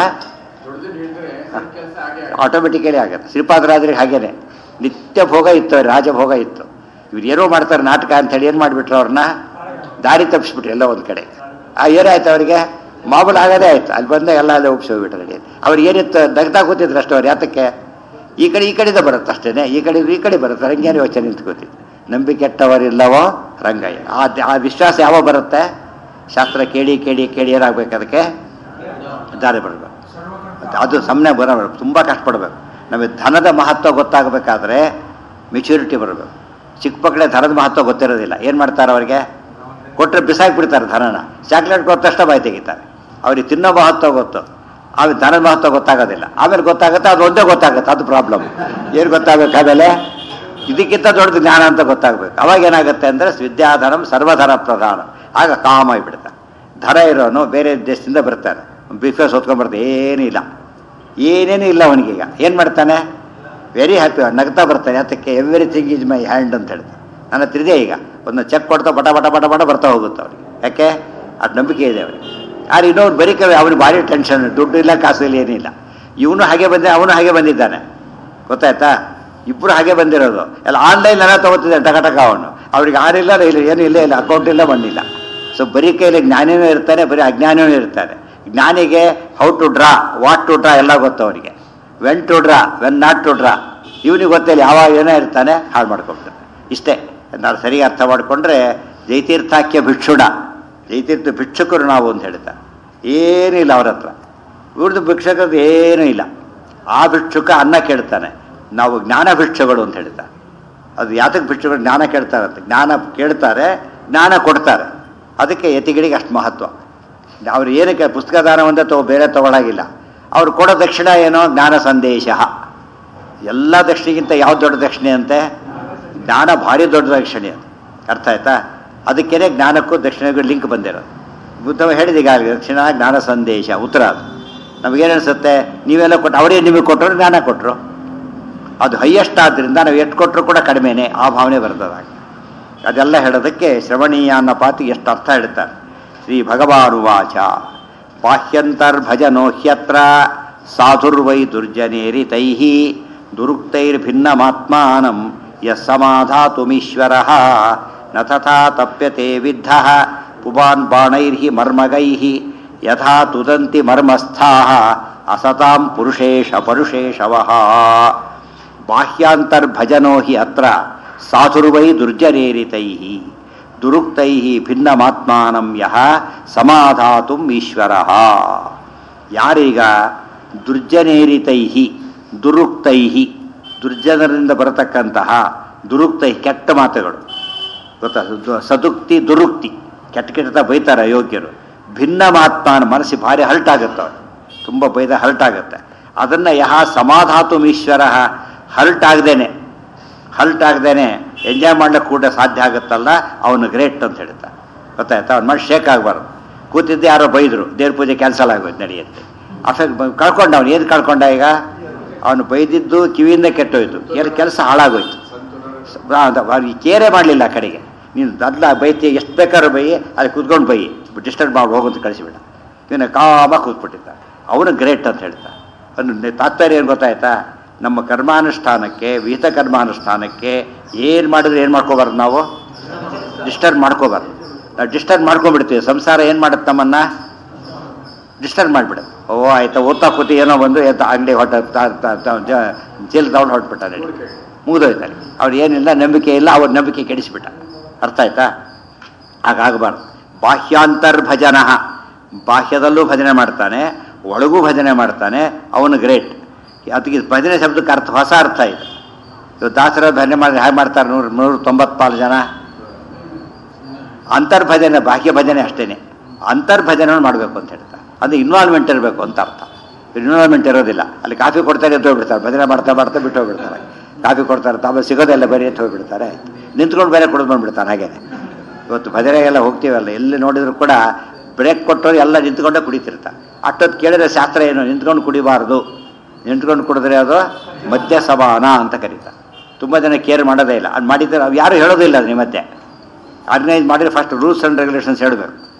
ಆಟೋಮೆಟಿಕಲಿ ಆಗುತ್ತೆ ಶ್ರೀಪಾದರಾಜರಿಗೆ ಹಾಗೇನೆ ನಿತ್ಯ ಭೋಗ ಇತ್ತು ಅವ್ರಿಗೆ, ರಾಜಭೋಗ ಇತ್ತು ಇವ್ರು ಏನೋ ಮಾಡ್ತಾರೆ ನಾಟಕ ಅಂತ ಹೇಳಿ ಏನು ಮಾಡಿಬಿಟ್ರು ಅವ್ರನ್ನ ದಾರಿ ತಪ್ಪಿಸ್ಬಿಟ್ರು ಎಲ್ಲ ಒಂದು ಕಡೆ ಆ ಏನಾಯ್ತು ಅವರಿಗೆ ಮಾಮೂಲು ಆಗೋದೇ ಆಯ್ತು ಅಲ್ಲಿ ಬಂದ ಎಲ್ಲ ಅಲ್ಲೇ ಒಪ್ಸಿ ಹೋಗ್ಬಿಟ್ರು ನಡಿ ಅವ್ರು ಏನಿತ್ತು ನಗ್ತಾ ಕೂತಿದ್ರು ಅಷ್ಟು ಅವ್ರು ಯಾತಕ್ಕೆ ಈ ಕಡೆ ಈ ಕಡೆಯಿಂದ ಬರುತ್ತೆ ಅಷ್ಟೇನೆ ಈ ಕಡೆ ಈ ಕಡೆ ಬರುತ್ತೆ ರಂಗೇನು ಯೋಚನೆ ನಿಂತ್ಕೋತಿತ್ತು ನಂಬಿ ಕೆಟ್ಟವರಿಲ್ಲವೋ ರಂಗಯ್ಯ ಆ ಆ ವಿಶ್ವಾಸ ಯಾವಾಗ ಬರುತ್ತೆ ಶಾಸ್ತ್ರ ಕೇಳಿ ಕೇಳಿ ಕೇಳಿ ಏನಾಗಬೇಕು ಅದಕ್ಕೆ ದಾರಿ ಬರಬೇಕು ಅದು ಸುಮ್ಮನೆ ಬರೋಬೇಕು ತುಂಬ ಕಷ್ಟಪಡಬೇಕು ನಮಗೆ ಧನದ ಮಹತ್ವ ಗೊತ್ತಾಗಬೇಕಾದ್ರೆ ಮೆಚುರಿಟಿ ಬರಬೇಕು ಚಿಕ್ಕ ಮಕ್ಕಳೇ ಧನದ ಮಹತ್ವ ಗೊತ್ತಿರೋದಿಲ್ಲ ಏನು ಮಾಡ್ತಾರೆ ಅವರಿಗೆ ಕೊಟ್ಟರೆ ಬಿಸಾಕ್ಬಿಡ್ತಾರೆ ಧನನ ಚಾಕ್ಲೇಟ್ ಕೊಟ್ಟ ತಕ್ಷಣ ಬಾಯಿ ತೆಗಿತಾರೆ ಅವ್ರಿಗೆ ತಿನ್ನೋ ಮಹತ್ವ ಗೊತ್ತು ಆಮೇಲೆ ಧನದ ಮಹತ್ವ ಗೊತ್ತಾಗೋದಿಲ್ಲ ಆಮೇಲೆ ಗೊತ್ತಾಗುತ್ತೆ ಅದು ಒಂದೇ ಗೊತ್ತಾಗುತ್ತೆ ಅದು ಪ್ರಾಬ್ಲಮ್ ಏನು ಗೊತ್ತಾಗಬೇಕು ಆಮೇಲೆ ಇದಕ್ಕಿಂತ ದೊಡ್ಡದು ಜ್ಞಾನ ಅಂತ ಗೊತ್ತಾಗಬೇಕು ಅವಾಗ ಏನಾಗುತ್ತೆ ಅಂದರೆ ವಿದ್ಯಾಧನಂ ಸರ್ವಧನ ಪ್ರಧಾನ ಆಗ ಕಾಮ್ ಆಗಿಬಿಡ್ತಾನೆ ಧನ ಇರೋನು ಬೇರೆ ದೇಶದಿಂದ ಬರ್ತಾನೆ ಬಿಫೇಸ್ ಹೊತ್ಕೊಂಡ್ಬರ್ತಾನೆ ಏನೂ ಇಲ್ಲ ಏನೇನೂ ಇಲ್ಲ ಅವನಿಗೀಗ ಏನು ಮಾಡ್ತಾನೆ ವೆರಿ ಹ್ಯಾಪಿ ನಗ್ತಾ ಬರ್ತಾನೆ ಅದಕ್ಕೆ ಎವ್ರಿಥಿಂಗ್ ಈಸ್ ಮೈ ಹ್ಯಾಂಡ್ ಅಂತ ಹೇಳ್ತಾನೆ ನನ್ನ ಹತ್ರ ಇದೆ ಈಗ ಒಂದು ಚೆಕ್ ಕೊಡ್ತಾ ಬಟ ಬಟ ಬಟ ಬಟ ಬರ್ತಾ ಹೋಗುತ್ತೆ ಅವ್ರಿಗೆ ಯಾಕೆ ಅದು ನಂಬಿಕೆ ಇದೆ ಅವರಿಗೆ ಆದ್ರೆ ಇನ್ನೊಬ್ರು ಬರೀ ಕವಿ ಅವ್ನಿಗೆ ಭಾರಿ ಟೆನ್ಷನ್ ದುಡ್ಡು ಇಲ್ಲ ಕಾಸು ಇಲ್ಲ ಏನಿಲ್ಲ ಇವನು ಹಾಗೆ ಬಂದ ಅವನು ಹಾಗೆ ಬಂದಿದ್ದಾನೆ ಗೊತ್ತಾಯ್ತಾ ಇಬ್ಬರು ಹಾಗೆ ಬಂದಿರೋದು ಎಲ್ಲ ಆನ್ಲೈನ್ ಎಲ್ಲ ತಗೋತಿದ್ದೆ ಟಕ ಟಕ ಅವನು ಅವ್ರಿಗೆ ಆರಿಲ್ಲ ಇಲ್ಲ ಏನು ಇಲ್ಲ ಇಲ್ಲ ಅಕೌಂಟ್ ಇಲ್ಲ ಬಂದಿಲ್ಲ ಸೊ ಬರೀ ಕೈಲಿ ಜ್ಞಾನಿನೂ ಇರ್ತಾನೆ ಬರೀ ಅಜ್ಞಾನಿನೂ ಇರ್ತಾನೆ ಜ್ಞಾನಿಗೆ how to draw what to draw ಎಲ್ಲ ಗೊತ್ತು ಅವನಿಗೆ when to draw when not to draw ಇವನಿಗೆ ಗೊತ್ತಿಲ್ಲ ಯಾವಾಗ ಏನೋ ಇರ್ತಾನೆ ಹಾಳು ಮಾಡ್ಕೊಳ್ತಾನೆ ಇಷ್ಟೇ ನಾವು ಸರಿ ಅರ್ಥ ಮಾಡಿಕೊಂಡ್ರೆ ಜೈತೀರ್ಥಾಖ್ಯ ಭಿಕ್ಷುಡ ಜೈತೀರ್ಥ ಭಿಕ್ಷುಕರು ನಾವು ಅಂತ ಹೇಳ್ತಾರೆ ಏನಿಲ್ಲ ಅವ್ರ ಹತ್ರ ಇವ್ರದ್ದು ಭಿಕ್ಷಕದ್ದು ಏನೂ ಇಲ್ಲ ಆ ಭಿಕ್ಷುಕ ಅನ್ನ ಕೇಳ್ತಾನೆ ನಾವು ಜ್ಞಾನ ಭಿಕ್ಷುಗಳು ಅಂತ ಹೇಳ್ತಾರೆ ಅದು ಯಾತಕ್ಕೆ ಭಿಕ್ಷುಗಳು ಜ್ಞಾನ ಕೇಳ್ತಾರಂತೆ ಜ್ಞಾನ ಕೇಳ್ತಾರೆ ಜ್ಞಾನ ಕೊಡ್ತಾರೆ ಅದಕ್ಕೆ ಯತಿಗಳಿಗೆ ಅಷ್ಟು ಮಹತ್ವ ಅವ್ರು ಏನಕ್ಕೆ ಪುಸ್ತಕ ದಾನ ಒಂದೇ ತಗೋ ಬೇರೆ ತಗೊಳಾಗಿಲ್ಲ ಅವ್ರು ಕೊಡೋ ದಕ್ಷಿಣ ಏನೋ ಜ್ಞಾನ ಸಂದೇಶ ಎಲ್ಲ ದಕ್ಷಿಣೆಗಿಂತ ಯಾವ್ದು ದೊಡ್ಡ ದಕ್ಷಿಣೆ ಅಂತೆ ಜ್ಞಾನ ಭಾರಿ ದೊಡ್ಡ ದಕ್ಷಿಣೆ ಅದು ಅರ್ಥ ಆಯ್ತಾ ಅದಕ್ಕೇನೆ ಜ್ಞಾನಕ್ಕೂ ದಕ್ಷಿಣಕ್ಕೂ ಲಿಂಕ್ ಬಂದಿರೋದು ಬುದ್ಧ ಹೇಳಿದ ಈಗ ದಕ್ಷಿಣ ಜ್ಞಾನ ಸಂದೇಶ ಉತ್ತರ ಅದು ನಮಗೇನು ಅನಿಸುತ್ತೆ ನೀವೆಲ್ಲ ಕೊಟ್ಟು ಅವರೇ ನಿಮಗೆ ಕೊಟ್ಟರು ಜ್ಞಾನ ಕೊಟ್ಟರು ಅದು ಹೈಯೆಸ್ಟ್ ಆದ್ದರಿಂದ ನಾವು ಎಷ್ಟು ಕೊಟ್ಟರು ಕೂಡ ಕಡಿಮೆನೇ ಆ ಭಾವನೆ ಬರ್ತದಾಗ ಅದೆಲ್ಲ ಹೇಳೋದಕ್ಕೆ ಶ್ರವಣೀಯ ಅನ್ನೋ ಪಾತಿಗೆ ಎಷ್ಟು ಅರ್ಥ ಹೇಳ್ತಾರೆ ಶ್ರೀ ಭಗವಾನುವಾಚ ಬಾಹ್ಯಂತರ್ಭಜನೋ ಹ್ಯತ್ರ ಸಾಧುರ್ವೈ ದುರ್ಜನೇರಿತೈ ದುರುಕ್ತೈರ್ಭಿನ್ನಮಾತ್ಮಾನಂ ಯಸ್ ಸಮಾಧಾತುಮೀಶ್ವರ ನ ತಥಾ ತಪ್ಯತೆ ವಿದ್ಧ ಪುಬಾನ್ ಬಾಣೈರ್ಹಿ ಮರ್ಮಗೈ ಯಥಾ ತುದಂತಿ ಮರ್ಮಸ್ಥಾ ಅಸತಾಂ ಪುರುಷೇಶ ಪರುಷೇಶವಃ ಬಾಹ್ಯಾಂತರ್ಭಜನೋ ಹಿ ಅತ್ರ ಸಾಧುರ್ವೈ ದುರ್ಜನೇರಿತೈ ದುರುಕ್ತೈ ಭಿನ್ನಮಾತ್ಮಾನಂ ಯಹ ಸಮಾಧಾತು ಈಶ್ವರ ಯಾರೀಗ ದುರ್ಜನೇರಿತೈ ದುರುಕ್ತೈ ದುರ್ಜನರಿಂದ ಬರತಕ್ಕಂತಹ ದುರುಕ್ತೈ ಕೆಟ್ಟ ಮಾತುಗಳು ಗೊತ್ತಾ ದು- ಸದುಕ್ತಿ ದುರುಕ್ತಿ ಕೆಟ್ಟ ಕೆಟ್ಟ ಬೈತಾರೆ ಅಯೋಗ್ಯರು ಭಿನ್ನಮಾತ್ಮಾನ ಮನಸ್ಸಿ ಭಾರಿ ಹರ್ಟ್ ಆಗುತ್ತೆ ಅವ್ರು ತುಂಬ ಬೈದ ಹರ್ಟ್ ಆಗುತ್ತೆ ಅದನ್ನು ಯಹ ಸಮಾಧಾತು ಈಶ್ವರ ಹರ್ಟ್ ಆಗದೇನೆ ಹರ್ಟ್ ಆಗದೇನೆ ಎಂಜಾಯ್ ಮಾಡ್ಲಿಕ್ಕೆ ಕೂಡ ಸಾಧ್ಯ ಆಗುತ್ತಲ್ಲ ಅವನು ಗ್ರೇಟ್ ಅಂತ ಹೇಳ್ತಾರೆ ಗೊತ್ತಾಯ್ತಾ ಅವ್ನ ಮನಸ್ಸು ಶೇಕ್ ಆಗಬಾರ್ದು ಕೂತಿದ್ದೆ ಯಾರೋ ಬೈದರು ದೇವ್ರ ಪೂಜೆ ಕ್ಯಾನ್ಸಲ್ ಆಗೋಯ್ತು ನಡೆಯುತ್ತೆ ಅಫೆಕ್ಟ್ ಕಳ್ಕೊಂಡ ಅವನು ಏನು ಕಳ್ಕೊಂಡ ಈಗ ಅವನು ಬೈದಿದ್ದು ಕಿವಿಯಿಂದ ಕೆಟ್ಟೋಯ್ತು ಏನು ಕೆಲಸ ಹಾಳಾಗೋಯ್ತು ಅವ್ರಿಗೆ ಕೇರೆ ಮಾಡಲಿಲ್ಲ ಆ ಕಡೆಗೆ ನೀನು ಅದಲ್ಲ ಬೈತಿ ಎಷ್ಟು ಬೇಕಾದ್ರೂ ಬೈ ಅಲ್ಲಿ ಕೂತ್ಕೊಂಡು ಬೈ ಡಿಸ್ಟರ್ಬ್ ಮಾಡಿ ಹೋಗಂತ ಕಳಿಸಿಬಿಡ ಇವನು ಕಾಮ ಕೂತ್ಬಿಟ್ಟಿದ್ದ ಅವನು ಗ್ರೇಟ್ ಅಂತ ಹೇಳ್ತಾರೆ ಅವನು ತಾತ್ಪರ್ಯ ಏನು ಗೊತ್ತಾಯ್ತಾ ನಮ್ಮ ಕರ್ಮಾನುಷ್ಠಾನಕ್ಕೆ ವಿಹಿತ ಕರ್ಮಾನುಷ್ಠಾನಕ್ಕೆ ಏನು ಮಾಡಿದ್ರೆ ಏನು ಮಾಡ್ಕೋಬಾರ್ದು ನಾವು ಡಿಸ್ಟರ್ಬ್ ಮಾಡ್ಕೋಬಾರ್ದು ನಾವು ಡಿಸ್ಟರ್ಬ್ ಮಾಡ್ಕೊಂಡ್ಬಿಡ್ತೀವಿ ಸಂಸಾರ ಏನು ಮಾಡುತ್ತೆ ನಮ್ಮನ್ನು ಡಿಸ್ಟರ್ಬ್ ಮಾಡಿಬಿಡುತ್ತೆ ಓ ಆಯ್ತಾ ಓದ್ತಾ ಕೂತಿ ಏನೋ ಬಂದು ಎತ್ತ ಅಂಗಡಿ ಹೊಟ್ಟ ಜೈಲ್ ತಗೊಂಡು ಹೊಟ್ಬಿಟ್ಟ ನಡಿ ಮುಗಿದೋಯ್ತಾನೆ ಅವ್ರು ಏನಿಲ್ಲ ನಂಬಿಕೆ ಇಲ್ಲ ಅವ್ರ ನಂಬಿಕೆ ಕೆಡಿಸಿಬಿಟ್ಟ ಅರ್ಥ ಆಯ್ತಾ ಹಾಗಾಗಬಾರ್ದು ಬಾಹ್ಯಾಂತರ್ಭಜನ ಬಾಹ್ಯದಲ್ಲೂ ಭಜನೆ ಮಾಡ್ತಾನೆ ಒಳಗೂ ಭಜನೆ ಮಾಡ್ತಾನೆ ಅವನು ಗ್ರೇಟ್ ಅದಕ್ಕೆ ಭಜನೆ ಶಬ್ದಕ್ಕೆ ಅರ್ಥ ಹೊಸ ಅರ್ಥ ಇದೆ ಇವತ್ತು ದಾಸರ ಭಜನೆ ಮಾಡಿ ಹೇಗೆ ಮಾಡ್ತಾರೆ ನೂರು ನೂರ ತೊಂಬತ್ನಾಲ್ಕು ಜನ ಅಂತರ್ಭಜನೆ ಬಾಹ್ಯ ಭಜನೆ ಅಷ್ಟೇನೆ ಅಂತರ್ಭಜನೆ ಮಾಡಬೇಕು ಅಂತ ಹೇಳ್ತಾರೆ ಅದು ಇನ್ವಾಲ್ವ್ಮೆಂಟ್ ಇರಬೇಕು ಅಂತ ಅರ್ಥ ಇನ್ವಾಲ್ವ್ಮೆಂಟ್ ಇರೋದಿಲ್ಲ ಅಲ್ಲಿ ಕಾಫಿ ಕೊಡ್ತಾರೆ ಎದ್ದು ಹೋಗ್ಬಿಡ್ತಾರೆ ಭಜನೆ ಮಾಡ್ತಾ ಮಾಡ್ತಾ ಬಿಟ್ಟು ಹೋಗ್ಬಿಡ್ತಾರೆ ಕಾಫಿ ಕೊಡ್ತಾರೆ ತಾವು ಸಿಗೋದೆಲ್ಲ ಬೇರೆ ಎತ್ತು ಹೋಗ್ಬಿಡ್ತಾರೆ ನಿಂತ್ಕೊಂಡು ಬೇರೆ ಕುಡಿದು ಬಂದ್ಬಿಡ್ತಾರೆ ಹಾಗೇನೆ ಇವತ್ತು ಭಜನೆಗೆಲ್ಲ ಹೋಗ್ತೀವಲ್ಲ ಎಲ್ಲಿ ನೋಡಿದ್ರು ಕೂಡ ಬ್ರೇಕ್ ಕೊಟ್ಟರು ಎಲ್ಲ ನಿಂತ್ಕೊಂಡೇ ಕುಡಿತಿರ್ತಾರೆ ಅಷ್ಟೊತ್ತು ಕೇಳಿದ್ರೆ ಶಾಸ್ತ್ರ ಏನು ನಿಂತ್ಕೊಂಡು ಕುಡಿಬಾರ್ದು ನಿಂತ್ಕೊಂಡು ಕುಡಿದ್ರೆ ಅದು ಮದ್ಯ ಸಮಾನ ಅಂತ ಕರೀತಾರೆ ತುಂಬ ಜನ ಕೇರ್ ಮಾಡೋದೇ ಇಲ್ಲ ಅದು ಮಾಡಿದ್ರೆ ಅವು ಯಾರು ಹೇಳೋದಿಲ್ಲ ಅದು ನಿಮ್ಮತ್ತೆ ಆರ್ಗನೈಸ್ ಮಾಡಿದ್ರೆ ಫಸ್ಟ್ ರೂಲ್ಸ್ ಆ್ಯಂಡ್ ರೆಗ್ಯುಲೇಷನ್ಸ್ ಹೇಳಬೇಕು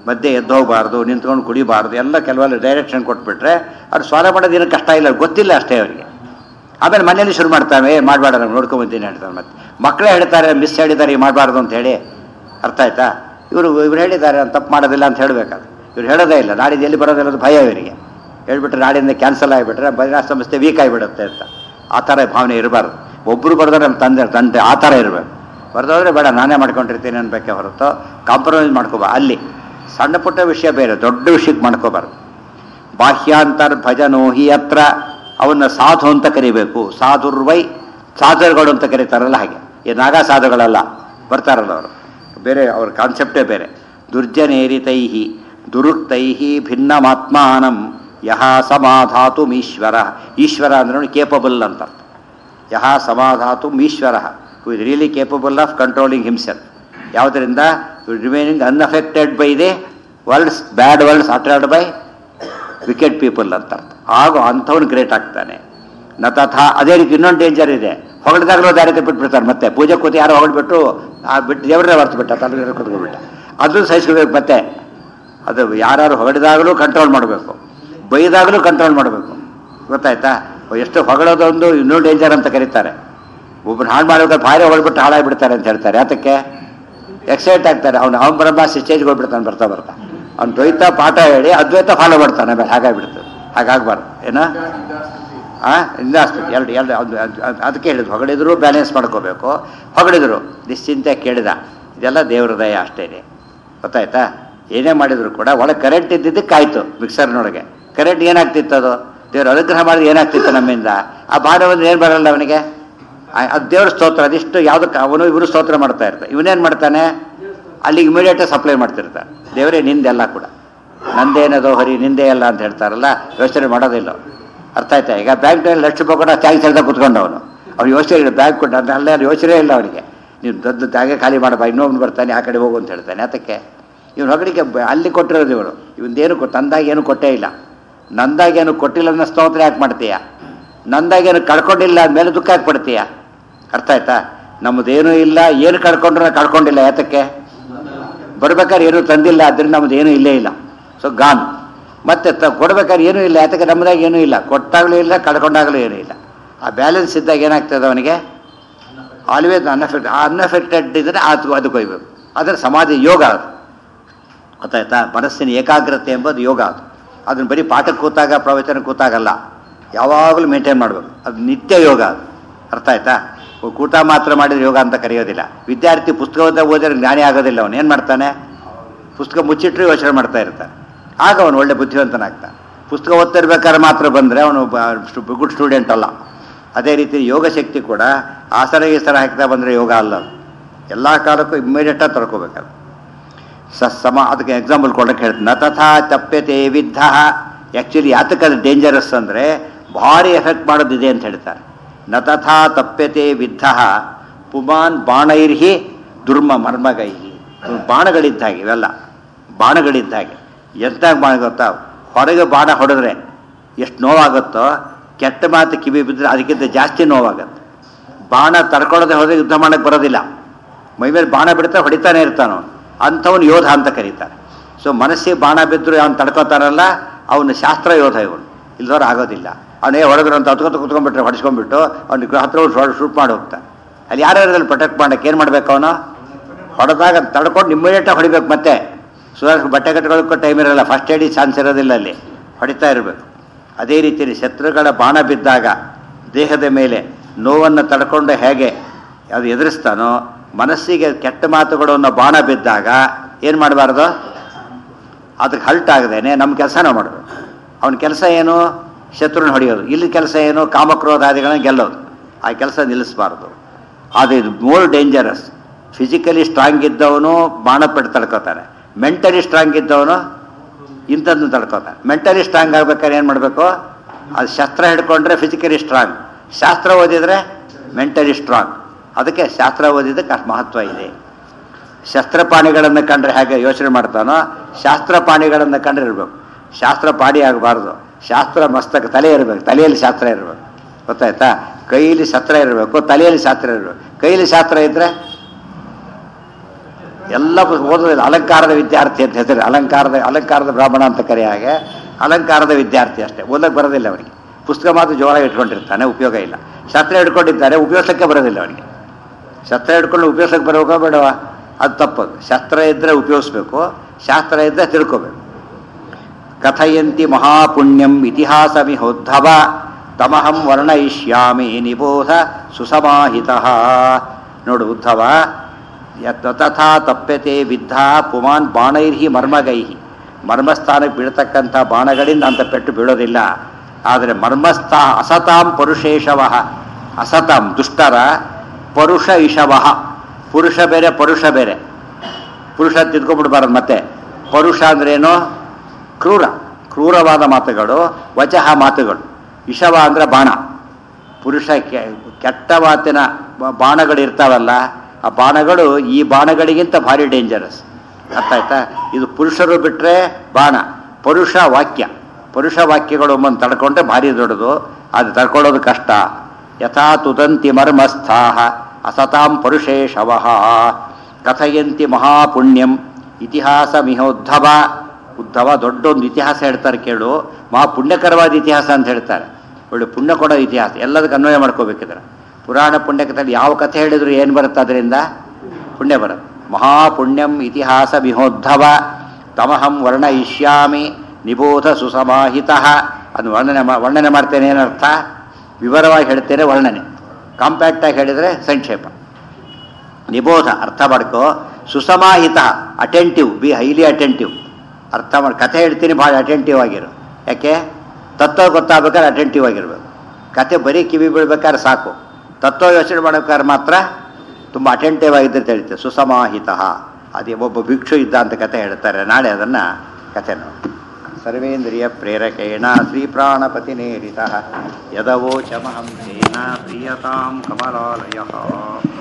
ಮಧ್ಯೆ ಎದ್ದು ಹೋಗಬಾರ್ದು ನಿಂತ್ಕೊಂಡು ಕುಡಿಬಾರ್ದು ಎಲ್ಲ ಕೆಲವೆಲ್ಲ ಡೈರೆಕ್ಷನ್ ಕೊಟ್ಬಿಟ್ರೆ ಅವ್ರು ಸ್ವಾದ ಮಾಡೋದು ಏನೂ ಕಷ್ಟ ಇಲ್ಲ ಗೊತ್ತಿಲ್ಲ ಅಷ್ಟೇ ಅವರಿಗೆ ಆಮೇಲೆ ಮನೇಲಿ ಶುರು ಮಾಡ್ತಾವೆ ಮಾಡಬೇಡ ನಾನು ನೋಡ್ಕೊಂಬಂತೀನಿ ಹೇಳ್ತಾರೆ ಮತ್ತೆ ಮಕ್ಕಳೇ ಹೇಳ್ತಾರೆ ಮಿಸ್ ಹೇಳಿದ್ದಾರೆ ಈ ಮಾಡಬಾರ್ದು ಅಂತ ಹೇಳಿ ಅರ್ಥ ಆಯ್ತಾ ಇವರು ಇವ್ರು ಹೇಳಿದ್ದಾರೆ ನಾನು ತಪ್ಪು ಮಾಡೋದಿಲ್ಲ ಅಂತ ಹೇಳಬೇಕಾದ್ರೆ ಇವ್ರು ಹೇಳೋದೇ ಇಲ್ಲ ನಾಡಿದ್ದು ಎಲ್ಲಿ ಬರೋದಿಲ್ಲ ಅದು ಭಯ ಇವರಿಗೆ ಹೇಳ್ಬಿಟ್ರೆ ನಾಡಿಂದ ಕ್ಯಾನ್ಸಲ್ ಆಗಿಬಿಟ್ರೆ ಬಹಿರಂಗ ಸಂಸ್ಥೆ ವೀಕ್ ಆಗಿಬಿಡುತ್ತೆ ಅಂತ ಆ ಥರ ಭಾವನೆ ಇರಬಾರ್ದು ಒಬ್ಬರು ಬರೆದ್ರೆ ನಮ್ಮ ತಂದೆ ತಂದೆ ಆ ಥರ ಇರಬೇಕು ಬರೆದೋದ್ರೆ ಬೇಡ ನಾನೇ ಮಾಡ್ಕೊಂಡಿರ್ತೀನಿ ಅನ್ಬೇಕೆ ಹೊರತು ಕಾಂಪ್ರಮೈಸ್ ಮಾಡ್ಕೋಬಾ ಅಲ್ಲಿ ಸಣ್ಣ ಪುಟ್ಟ ವಿಷಯ ಬೇರೆ ದೊಡ್ಡ ವಿಷಯಕ್ಕೆ ಮಾಡ್ಕೋಬಾರ್ದು ಬಾಹ್ಯಾಂತರ್ ಭಜನೋ ಹಿ ಹತ್ರ ಅವನ್ನ ಸಾಧು ಅಂತ ಕರಿಬೇಕು ಸಾಧುರ್ವೈ ಸಾಧುಗಳು ಅಂತ ಕರೀತಾರಲ್ಲ ಹಾಗೆ ಈ ನಾಗಾ ಸಾಧುಗಳಲ್ಲ ಬರ್ತಾರಲ್ಲ ಅವರು ಬೇರೆ ಅವ್ರ ಕಾನ್ಸೆಪ್ಟೇ ಬೇರೆ ದುರ್ಜನೇರಿತೈ ದುರುಕ್ತೈ ಭಿನ್ನಮಾತ್ಮಾನಂ ಯಹ ಸಮಾಧಾತುಮೀಶ್ವರ ಈಶ್ವರ ಅಂದ್ರೆ ಕೇಪಬಲ್ ಅಂತ ಅರ್ಥ. ಯಹ ಸಮಾಧಾತು ಈಶ್ವರ who is really capable of controlling himself ಯಾವುದರಿಂದ remaining unaffected by the world's bad words uttered by wicked people ಅಂತ ಅರ್ಥ ಆಗ ಅಂಥವ್ನು ಗ್ರೇಟ್ ಆಗ್ತಾನೆ ನ ತಥಾ ಅದೇ ರೀತಿ ಇನ್ನೊಂದು ಡೇಂಜರ್ ಇದೆ ಹೊಗಳಿದಾಗಲೂ ದಾರಿ ಬಿಟ್ಬಿಡ್ತಾರೆ ಮತ್ತೆ ಪೂಜೆ ಕೂತಿ ಯಾರೋ ಹೊಗಳ್ಬಿಟ್ಟು ಆ ಬಿಟ್ಟು ದೇವರೇ ಹೊರ್ತು ಬಿಟ್ಟ ತಲೆ ಕೂತ್ಕೊಂಡ್ಬಿಟ್ಟ ಅದು ಸಹಿಸ್ಕೋಬೇಕು ಮತ್ತೆ ಅದು ಯಾರು ಹೊಗಳಿದಾಗಲೂ ಕಂಟ್ರೋಲ್ ಮಾಡಬೇಕು ಬೈದಾಗಲೂ ಕಂಟ್ರೋಲ್ ಮಾಡಬೇಕು ಗೊತ್ತಾಯ್ತಾ ಎಷ್ಟು ಹೊಗಳೋದೊಂದು ಇನ್ನೂ ಡೇಂಜರ್ ಅಂತ ಕರೀತಾರೆ ಒಬ್ಬನ ಹಾಳು ಮಾಡ್ಬೇಕಾದ್ರೆ ಭಾರಿ ಹೊಗಳ್ಬಿಟ್ಟು ಹಾಳಾಗ್ಬಿಡ್ತಾರೆ ಅಂತ ಹೇಳ್ತಾರೆ ಯಾತಕ್ಕೆ ಎಕ್ಸೈಟ್ ಆಗ್ತಾರೆ ಅವ್ನು ಅವನ ಬ್ರಹ್ಮ ಸ್ಟೇಜ್ಗೆ ಹೋಗ್ಬಿಡ್ತಾನೆ ಬರ್ತಾ ಬರ್ತಾ ಅವ್ನು ದ್ವೈತ ಪಾಠ ಹೇಳಿ ಅದ್ವೈತ ಫಾಲೋ ಮಾಡ್ತಾನೆ ಆಮೇಲೆ ಹಾಗಾಗ್ಬಿಡ್ತದೆ ಹಾಗಾಗ್ಬಾರ್ದು ಏನ ಆ ಜಾಸ್ತಿ ಎರಡು ಎರಡು ಅದು- ಅದು- ಅದು- ಅದಕ್ಕೆ ಹೇಳಿದ್ರು ಹೊಗಳಿದ್ರು ಬ್ಯಾಲೆನ್ಸ್ ಮಾಡ್ಕೋಬೇಕು ಹೊಗಳಿದ್ರು ನಿಶ್ಚಿಂತೆ ಕೇಳಿದ ಇದೆಲ್ಲ ದೇವ್ರ ದಯ ಅಷ್ಟೇ ಗೊತ್ತಾಯ್ತಾ ಏನೇ ಮಾಡಿದ್ರು ಕೂಡ ಒಳಗೆ ಕರೆಂಟ್ ಇದ್ದಿದ್ದಕ್ಕಾಯ್ತು ಮಿಕ್ಸರ್ನೊಳಗೆ ಕರೆಂಟ್ ಏನಾಗ್ತಿತ್ತು ಅದು ದೇವ್ರ ಅನುಗ್ರಹ ಮಾಡಿದ್ರೆ ಏನಾಗ್ತಿತ್ತು ನಮ್ಮಿಂದ ಆ ಭಾರ ಬಂದ್ರೆ ಏನು ಬರಲ್ಲ ಅವನಿಗೆ ಆ- ಅದು ದೇವ್ರ ಸ್ತೋತ್ರ ಅದಿಷ್ಟು ಯಾವುದಕ್ಕೆ ಅವನು ಇವರು ಸ್ತೋತ್ರ ಮಾಡ್ತಾ ಇರ್ತಾರೆ ಇವನೇನು ಮಾಡ್ತಾನೆ ಅಲ್ಲಿಗೆ ಇಮಿಡಿಯೇಟ್ ಸಪ್ಲೈ ಮಾಡ್ತಿರ್ತಾರೆ ದೇವರೇ ನಿಂದೆಲ್ಲ ಕೂಡ ನಂದೇನದು ಹರಿ ನಿಂದೇ ಅಲ್ಲ ಅಂತ ಹೇಳ್ತಾರಲ್ಲ ಯೋಚನೆ ಮಾಡೋದಿಲ್ಲ ಅವ್ರು. ಅರ್ಥ ಆಯ್ತಾ ಈಗ ಬ್ಯಾಂಕ್ನಲ್ಲಿ ಲಕ್ಷ ರೂಪಾಯಿ ಕೊಟ್ಟು ತ್ಯಾಗ ಹೇಳ್ದ ಕುತ್ಕೊಂಡು ಅವನು ಅವ್ನು ಯೋಚನೆ ಇಲ್ಲ ಬ್ಯಾಂಕ್ ಕೊಟ್ಟು ಅಂತ ಅಲ್ಲೇ ಯೋಚನೆ ಇಲ್ಲ ಅವನಿಗೆ ನೀವು ದೊಡ್ಡ ತ್ಯಾಗ ಖಾಲಿ ಮಾಡಬಾ ಇನ್ನೊಬ್ನು ಬರ್ತಾನೆ ಆ ಕಡೆ ಹೋಗು ಅಂತ ಹೇಳ್ತಾನೆ ಅದಕ್ಕೆ ಇವನು ಹೊಗಡಿಗೆ ಬ- ಅಲ್ಲಿ ಕೊಟ್ಟಿರೋದು ಇವನು ಇವನ್ದೇನು ಕೊ ತಂದಾಗ ಏನು ಕೊಟ್ಟೇ ಇಲ್ಲ ನಂದಾಗೇನು ಕೊಟ್ಟಿಲ್ಲ ಅನ್ನೋ ಸ್ತೋತ್ರ ಯಾಕೆ ಮಾಡ್ತೀಯ ನಂದಾಗೇನು ಕಳ್ಕೊಂಡಿಲ್ಲ ಅಂದಮೇಲೆ ದುಃಖ ಯಾಕೆ ಪಡ್ತೀಯ ಅರ್ಥ ಆಯ್ತಾ ನಮ್ಮದೇನೂ ಇಲ್ಲ ಏನು ಕಳ್ಕೊಂಡ್ರೆ ಕಳ್ಕೊಂಡಿಲ್ಲ ಯಾತಕ್ಕೆ ಬರ್ಬೇಕಾದ್ರೆ ಏನೂ ತಂದಿಲ್ಲ ಅದರಿಂದ ನಮ್ದು ಏನೂ ಇಲ್ಲೇ ಇಲ್ಲ ಸೊ ಗಾನ್ ಮತ್ತೆ ತ ಕೊಡ್ಬೇಕಾದ್ರೆ ಏನೂ ಇಲ್ಲ ಯಾತಕ್ಕೆ ನಮ್ಮದಾಗ ಏನೂ ಇಲ್ಲ ಕೊಟ್ಟಾಗಲೂ ಇಲ್ಲ ಕಳ್ಕೊಂಡಾಗಲೂ ಏನೂ ಇಲ್ಲ ಆ ಬ್ಯಾಲೆನ್ಸ್ ಇದ್ದಾಗ ಏನಾಗ್ತದೆ ಅವನಿಗೆ ಆಲ್ವೇಸ್ ಅನ್ಅಫೆಕ್ಟ್ ಆ ಅನ್ಅಫೆಕ್ಟೆಡ್ ಇದ್ದರೆ ಅದು ಅದಕ್ಕೆ ಹೋಗ್ಬೇಕು ಅದರ ಸಮಾಧಿ ಯೋಗ ಅದು ಗೊತ್ತಾಯ್ತಾ ಮನಸ್ಸಿನ ಏಕಾಗ್ರತೆ ಎಂಬುದು ಯೋಗ ಅದು ಅದನ್ನು ಬರೀ ಪಾಠಕ್ಕೆ ಕೂತಾಗ ಪ್ರವಚನ ಕೂತಾಗಲ್ಲ ಯಾವಾಗಲೂ ಮೇಂಟೈನ್ ಮಾಡಬೇಕು ಅದು ನಿತ್ಯ ಯೋಗ ಅದು ಅರ್ಥ ಆಯ್ತಾ ಕೂಟ ಮಾತ್ರ ಮಾಡಿದ್ರೆ ಯೋಗ ಅಂತ ಕರೆಯೋದಿಲ್ಲ ವಿದ್ಯಾರ್ಥಿ ಪುಸ್ತಕವನ್ನು ಓದಿದ್ರೆ ಜ್ಞಾನಿ ಆಗೋದಿಲ್ಲ ಅವನು ಏನು ಮಾಡ್ತಾನೆ ಪುಸ್ತಕ ಮುಚ್ಚಿಟ್ರೆ ಯೋಚನೆ ಮಾಡ್ತಾ ಇರ್ತಾನೆ ಆಗ ಅವನು ಒಳ್ಳೆ ಬುದ್ಧಿವಂತನಾಗ್ತಾನೆ ಪುಸ್ತಕ ಓದ್ತಿರ್ಬೇಕಾದ್ರೆ ಮಾತ್ರ ಬಂದರೆ ಅವನು ಗುಡ್ ಸ್ಟೂಡೆಂಟ್ ಅಲ್ಲ ಅದೇ ರೀತಿ ಯೋಗ ಶಕ್ತಿ ಕೂಡ ಆಸನ ಗೀಸನ ಹಾಕ್ತಾ ಬಂದರೆ ಯೋಗ ಅಲ್ಲ ಅದು. ಎಲ್ಲ ಕಾಲಕ್ಕೂ ಇಮ್ಮಿಡಿಯೇಟಾಗಿ ತಡ್ಕೋಬೇಕಾದ್ರೆ ಸ ಸಮ ಅದಕ್ಕೆ ಎಕ್ಸಾಂಪಲ್ ಕೊಡಕ್ಕೆ ಹೇಳ್ತೀನಿ ನ ತಥಾ ತಪ್ಯತೆ ವಿದ್ಧ ಆ್ಯಕ್ಚುಲಿ ಯಾತಕ್ಕೆ ಅದು ಡೇಂಜರಸ್ ಅಂದರೆ ಭಾರಿ ಎಫೆಕ್ಟ್ ಮಾಡೋದಿದೆ ಅಂತ ಹೇಳ್ತಾರೆ ನ ತಥಾ ತಪ್ಯತೆ ವಿದ್ಧ ಪುಮಾನ್ ಬಾಣೈರ್ಹಿ ದುರ್ಮ ಮರ್ಮಗೈಹಿ ಇವು ಬಾಣಗಳಿದ್ದ ಹಾಗೆ ಇವೆಲ್ಲ ಬಾಣಗಳಿದ್ದ ಹಾಗೆ ಎಂತ ಬಾಣ ಗೊತ್ತಾ ಹೊರಗೆ ಬಾಣ ಹೊಡೆದ್ರೆ ಎಷ್ಟು ನೋವಾಗುತ್ತೋ ಕೆಟ್ಟ ಮಾತು ಕಿವಿ ಬಿದ್ದರೆ ಅದಕ್ಕಿಂತ ಜಾಸ್ತಿ ನೋವಾಗುತ್ತೆ ಬಾಣ ತಡ್ಕೊಳ್ಳದೆ ಹೋದ್ರೆ ಯುದ್ಧ ಮಾಡಕ್ಕೆ ಬರೋದಿಲ್ಲ ಮೈ ಮೇಲೆ ಬಾಣ ಬಿಡ್ತಾ ಹೊಡಿತಾನೆ ಇರ್ತಾನೋ ಅಂಥವನು ಯೋಧ ಅಂತ ಕರೀತಾರೆ ಸೊ ಮನಸ್ಸಿಗೆ ಬಾಣ ಬಿದ್ದರೂ ಅವ್ನು ತಡ್ಕೋತಾರಲ್ಲ ಅವನು ಶಾಸ್ತ್ರ ಯೋಧ ಇವನು ಇಲ್ದವ್ರು ಆಗೋದಿಲ್ಲ ಅವನೇ ಹೊಡೆದ್ರು ಅಂತ ಹತ್ಕೊತ ಕುತ್ಕೊಂಡ್ಬಿಟ್ರೆ ಹೊಡಿಸ್ಕೊಂಡ್ಬಿಟ್ಟು ಅವ್ನಿಗೆ ಹತ್ರ ಶೂಟ್ ಮಾಡಿ ಹೋಗ್ತಾನೆ ಅಲ್ಲಿ ಯಾರ್ಯಾರಲ್ಲಿ ಪ್ರೊಟೆಕ್ಟ್ ಮಾಡಕ್ಕೆ ಏನು ಮಾಡ್ಬೇಕು ಅವನು ಹೊಡೆದಾಗ ತಡ್ಕೊಂಡು ಇಮ್ಮಿಡಿಯೇಟಾಗಿ ಹೊಡಿಬೇಕು ಮತ್ತೆ ಸುಧಾರಿಸ್ ಬಟ್ಟೆ ಕಟ್ಕೊಳ್ಳೋಕ್ಕೂ ಟೈಮ್ ಇರಲ್ಲ ಫಸ್ಟ್ ಏಡಿ ಚಾನ್ಸ್ ಇರೋದಿಲ್ಲ ಅಲ್ಲಿ ಹೊಡಿತಾ ಇರಬೇಕು ಅದೇ ರೀತಿಯಲ್ಲಿ ಶತ್ರುಗಳ ಬಾಣ ಬಿದ್ದಾಗ ದೇಹದ ಮೇಲೆ ನೋವನ್ನು ತಡ್ಕೊಂಡು ಹೇಗೆ ಅದು ಎದುರಿಸ್ತಾನೋ ಮನಸ್ಸಿಗೆ ಕೆಟ್ಟ ಮಾತುಗಳು ಅನ್ನೋ ಬಾಣ ಬಿದ್ದಾಗ ಏನು ಮಾಡಬಾರ್ದು ಅದಕ್ಕೆ ಹಲ್ಟ್ ಆಗದೇನೆ ನಮ್ಮ ಕೆಲಸ ನಾವು ಮಾಡಬೇಕು ಅವನ ಕೆಲಸ ಏನು ಶತ್ರುನ ಹೊಡೆಯೋದು ಇಲ್ಲಿ ಕೆಲಸ ಏನು ಕಾಮಕ್ರೋಧಾದಿಗಳನ್ನ ಗೆಲ್ಲೋದು ಆ ಕೆಲಸ ನಿಲ್ಲಿಸಬಾರ್ದು ಅದು ಇದು ಮೋರ್ ಡೇಂಜರಸ್ ಫಿಸಿಕಲಿ ಸ್ಟ್ರಾಂಗ್ ಇದ್ದವನು ಬಾಣ ಪಟ್ಟು ತಡ್ಕೋತಾನೆ ಮೆಂಟಲಿ ಸ್ಟ್ರಾಂಗ್ ಇದ್ದವನು ಇಂಥದ್ದನ್ನು ತಡ್ಕೋತಾನೆ ಮೆಂಟಲಿ ಸ್ಟ್ರಾಂಗ್ ಆಗ್ಬೇಕಾದ್ರೆ ಏನು ಮಾಡಬೇಕು ಅದು ಶಸ್ತ್ರ ಹಿಡ್ಕೊಂಡ್ರೆ ಫಿಸಿಕಲಿ ಸ್ಟ್ರಾಂಗ್ ಶಾಸ್ತ್ರ ಓದಿದರೆ ಮೆಂಟಲಿ ಸ್ಟ್ರಾಂಗ್ ಅದಕ್ಕೆ ಶಾಸ್ತ್ರ ಓದಿದ್ದಕ್ಕೆ ಅಷ್ಟು ಮಹತ್ವ ಇದೆ ಶಸ್ತ್ರಪಾಣಿಗಳನ್ನು ಕಂಡ್ರೆ ಹೇಗೆ ಯೋಚನೆ ಮಾಡ್ತಾನೋ ಶಾಸ್ತ್ರಪಾಣಿಗಳನ್ನು ಕಂಡ್ರೆ ಇರಬೇಕು ಶಾಸ್ತ್ರ ಪಾಡಿ ಆಗಬಾರ್ದು ಶಾಸ್ತ್ರ ಮಸ್ತಕ ತಲೆ ಇರಬೇಕು ತಲೆಯಲ್ಲಿ ಶಾಸ್ತ್ರ ಇರಬೇಕು ಗೊತ್ತಾಯ್ತಾ ಕೈಯಲ್ಲಿ ಶಸ್ತ್ರ ಇರಬೇಕು ತಲೆಯಲ್ಲಿ ಶಾಸ್ತ್ರ ಇರಬೇಕು ಕೈಯಲ್ಲಿ ಶಾಸ್ತ್ರ ಇದ್ದರೆ ಎಲ್ಲ ಪುಸ್ತಕ ಓದೋದಿಲ್ಲ ಅಲಂಕಾರದ ವಿದ್ಯಾರ್ಥಿ ಅಂತ ಹೆಸರು ಅಲಂಕಾರದ ಅಲಂಕಾರದ ಬ್ರಾಹ್ಮಣ ಅಂತ ಕರೆಯ ಹಾಗೆ ಅಲಂಕಾರದ ವಿದ್ಯಾರ್ಥಿ ಅಷ್ಟೇ ಓದಕ್ಕೆ ಬರೋದಿಲ್ಲ ಅವನಿಗೆ ಪುಸ್ತಕ ಮಾತ್ರ ಜೋರಾಗಿ ಇಟ್ಕೊಂಡಿರ್ತಾನೆ ಉಪಯೋಗ ಇಲ್ಲ ಶಸ್ತ್ರ ಹಿಡ್ಕೊಂಡಿದ್ದಾರೆ ಉಪಯೋಗಿಸಕ್ಕೆ ಬರೋದಿಲ್ಲ ಅವನಿಗೆ ಶಸ್ತ್ರ ಹಿಡ್ಕೊಂಡು ಉಪಯೋಗಿಸಕ್ಕೆ ಬರೋಕ ಬೇಡವಾ ಅದು ತಪ್ಪದು ಶಸ್ತ್ರ ಇದ್ದರೆ ಉಪಯೋಗಿಸ್ಬೇಕು ಶಾಸ್ತ್ರ ಇದ್ದರೆ ತಿಳ್ಕೋಬೇಕು ಕಥಯಂತಿ ಮಹಾಪುಣ್ಯಂ ಇತಿಹಾಸಮಿಹೋದ್ಧವ ತಮಹಂ ವರ್ಣಯಿಷ್ಯಾಮಿ ನಿಬೋಧ ಸುಸಮಾಹಿತ ನೋಡು ಉದ್ಧವ ಯತ್ ತಥಾ ತಪ್ಯತೆ ವಿದ್ಧ ಪುಮಾನ್ ಬಾಣೈರ್ಹಿ ಮರ್ಮಗೈಹಿ ಮರ್ಮಸ್ಥಾನಕ್ಕೆ ಬೀಳ್ತಕ್ಕಂಥ ಬಾಣಗಳಿಂದ ಅಂತ ಪೆಟ್ಟು ಬೀಳೋದಿಲ್ಲ ಆದರೆ ಮರ್ಮಸ್ಥ ಅಸತಾಂ ಪರುಷೇಶವ ಅಸತಾಂ ದುಷ್ಟರ ಪರುಷ ಇಷವ ಪುರುಷ ಬೇರೆ ಪರುಷ ಬೇರೆ ಪುರುಷ ತಿದ್ಕೊಂಡ್ಬಿಡ್ಬಾರದು ಮತ್ತೆ ಪರುಷ ಅಂದ್ರೇನು ಕ್ರೂರ ಕ್ರೂರವಾದ ಮಾತುಗಳು ವಚಃ ಮಾತುಗಳು ಇಷವ ಅಂದ್ರೆ ಬಾಣ ಪುರುಷ ಕೆ- ಕೆಟ್ಟ ಮಾತಿನ ಬ- ಬಾಣಗಳು ಇರ್ತಾವಲ್ಲ ಆ ಬಾಣಗಳು ಈ ಬಾಣಗಳಿಗಿಂತ ಭಾರಿ ಡೇಂಜರಸ್ ಅರ್ಥ ಆಯ್ತಾ ಇದು ಪುರುಷರು ಬಿಟ್ಟರೆ ಬಾಣ ಪರುಷ ವಾಕ್ಯ ಪರುಷ ವಾಕ್ಯಗಳು ಒಮ್ಮನ್ನು ತಡ್ಕೊಂಡ್ರೆ ಭಾರಿ ದೊಡ್ಡದು ಅದು ತಡ್ಕೊಳ್ಳೋದು ಕಷ್ಟ ಯಥಾ ತುದಂತಿ ಮರ್ಮಸ್ಥಾಹ ಅಸತಾಂ ಪರುಷೇಶವಃ ಕಥಯಂತಿ ಮಹಾಪುಣ್ಯಂ ಇತಿಹಾಸ ಮಿಹೋದ್ಧವ ಉದ್ಧವ ದೊಡ್ಡೊಂದು ಇತಿಹಾಸ ಹೇಳ್ತಾರೆ ಕೇಳು ಮಹಾ ಪುಣ್ಯಕರವಾದ ಇತಿಹಾಸ ಅಂತ ಹೇಳ್ತಾರೆ ಒಳ್ಳೆ ಪುಣ್ಯ ಕೊಡೋ ಇತಿಹಾಸ ಎಲ್ಲದಕ್ಕೆ ಅನ್ವಯ ಮಾಡ್ಕೋಬೇಕಿದ್ರೆ ಪುರಾಣ ಪುಣ್ಯಕಥೆಯಲ್ಲಿ ಯಾವ ಕಥೆ ಹೇಳಿದ್ರು ಏನು ಬರುತ್ತೆ ಅದರಿಂದ ಪುಣ್ಯ ಬರುತ್ತೆ ಮಹಾಪುಣ್ಯಂ ಇತಿಹಾಸ ವಿಹೋದ್ಧವ ತಮಹಂ ವರ್ಣಯಿಷ್ಯಾಮಿ ನಿಬೋಧ ಸುಸಮಾಹಿತ ಅದು ವರ್ಣನೆ ಮಾ- ವರ್ಣನೆ ಮಾಡ್ತೇನೆ ಏನರ್ಥ ವಿವರವಾಗಿ ಹೇಳ್ತೇನೆ ವರ್ಣನೆ ಕಾಂಪ್ಯಾಕ್ಟಾಗಿ ಹೇಳಿದರೆ ಸಂಕ್ಷೇಪ ನಿಬೋಧ ಅರ್ಥ ಮಾಡ್ಕೋ ಸುಸಮಾಹಿತ ಅಟೆಂಟಿವ್ ಬಿ ಹೈಲಿ ಅಟೆಂಟಿವ್ ಅರ್ಥ ಮಾಡಿ ಕಥೆ ಹೇಳ್ತೀನಿ ಭಾಳ ಅಟೆಂಟಿವ್ ಆಗಿರು ಯಾಕೆ ತತ್ವ ಗೊತ್ತಾಗ್ಬೇಕಾದ್ರೆ ಅಟೆಂಟಿವ್ ಆಗಿರ್ಬೇಕು ಕತೆ ಬರೀ ಕಿವಿ ಬೀಳ್ಬೇಕಾದ್ರೆ ಸಾಕು ತತ್ವ ಯೋಚನೆ ಮಾಡ್ಬೇಕಾದ್ರೆ ಮಾತ್ರ ತುಂಬ ಅಟೆಂಟಿವ್ ಆಗಿದ್ದರೆ ತಿಳಿತೆ ಸುಸಮಾಹಿತ ಅದೇ ಒಬ್ಬ ಭಿಕ್ಷು ಇದ್ದ ಅಂತ ಕತೆ ಹೇಳ್ತಾರೆ ನಾಳೆ ಅದನ್ನು ಕತೆ ನೋಡಿ ಸರ್ವೇಂದ್ರಿಯ ಪ್ರೇರಕೇಣ ಶ್ರೀ ಪ್ರಾಣಪತಿನೇರಿತ ಯದವೋಚಮಹಂ ತೇನ ಪ್ರಿಯತಾಂ ಕಮಲಾಲಯ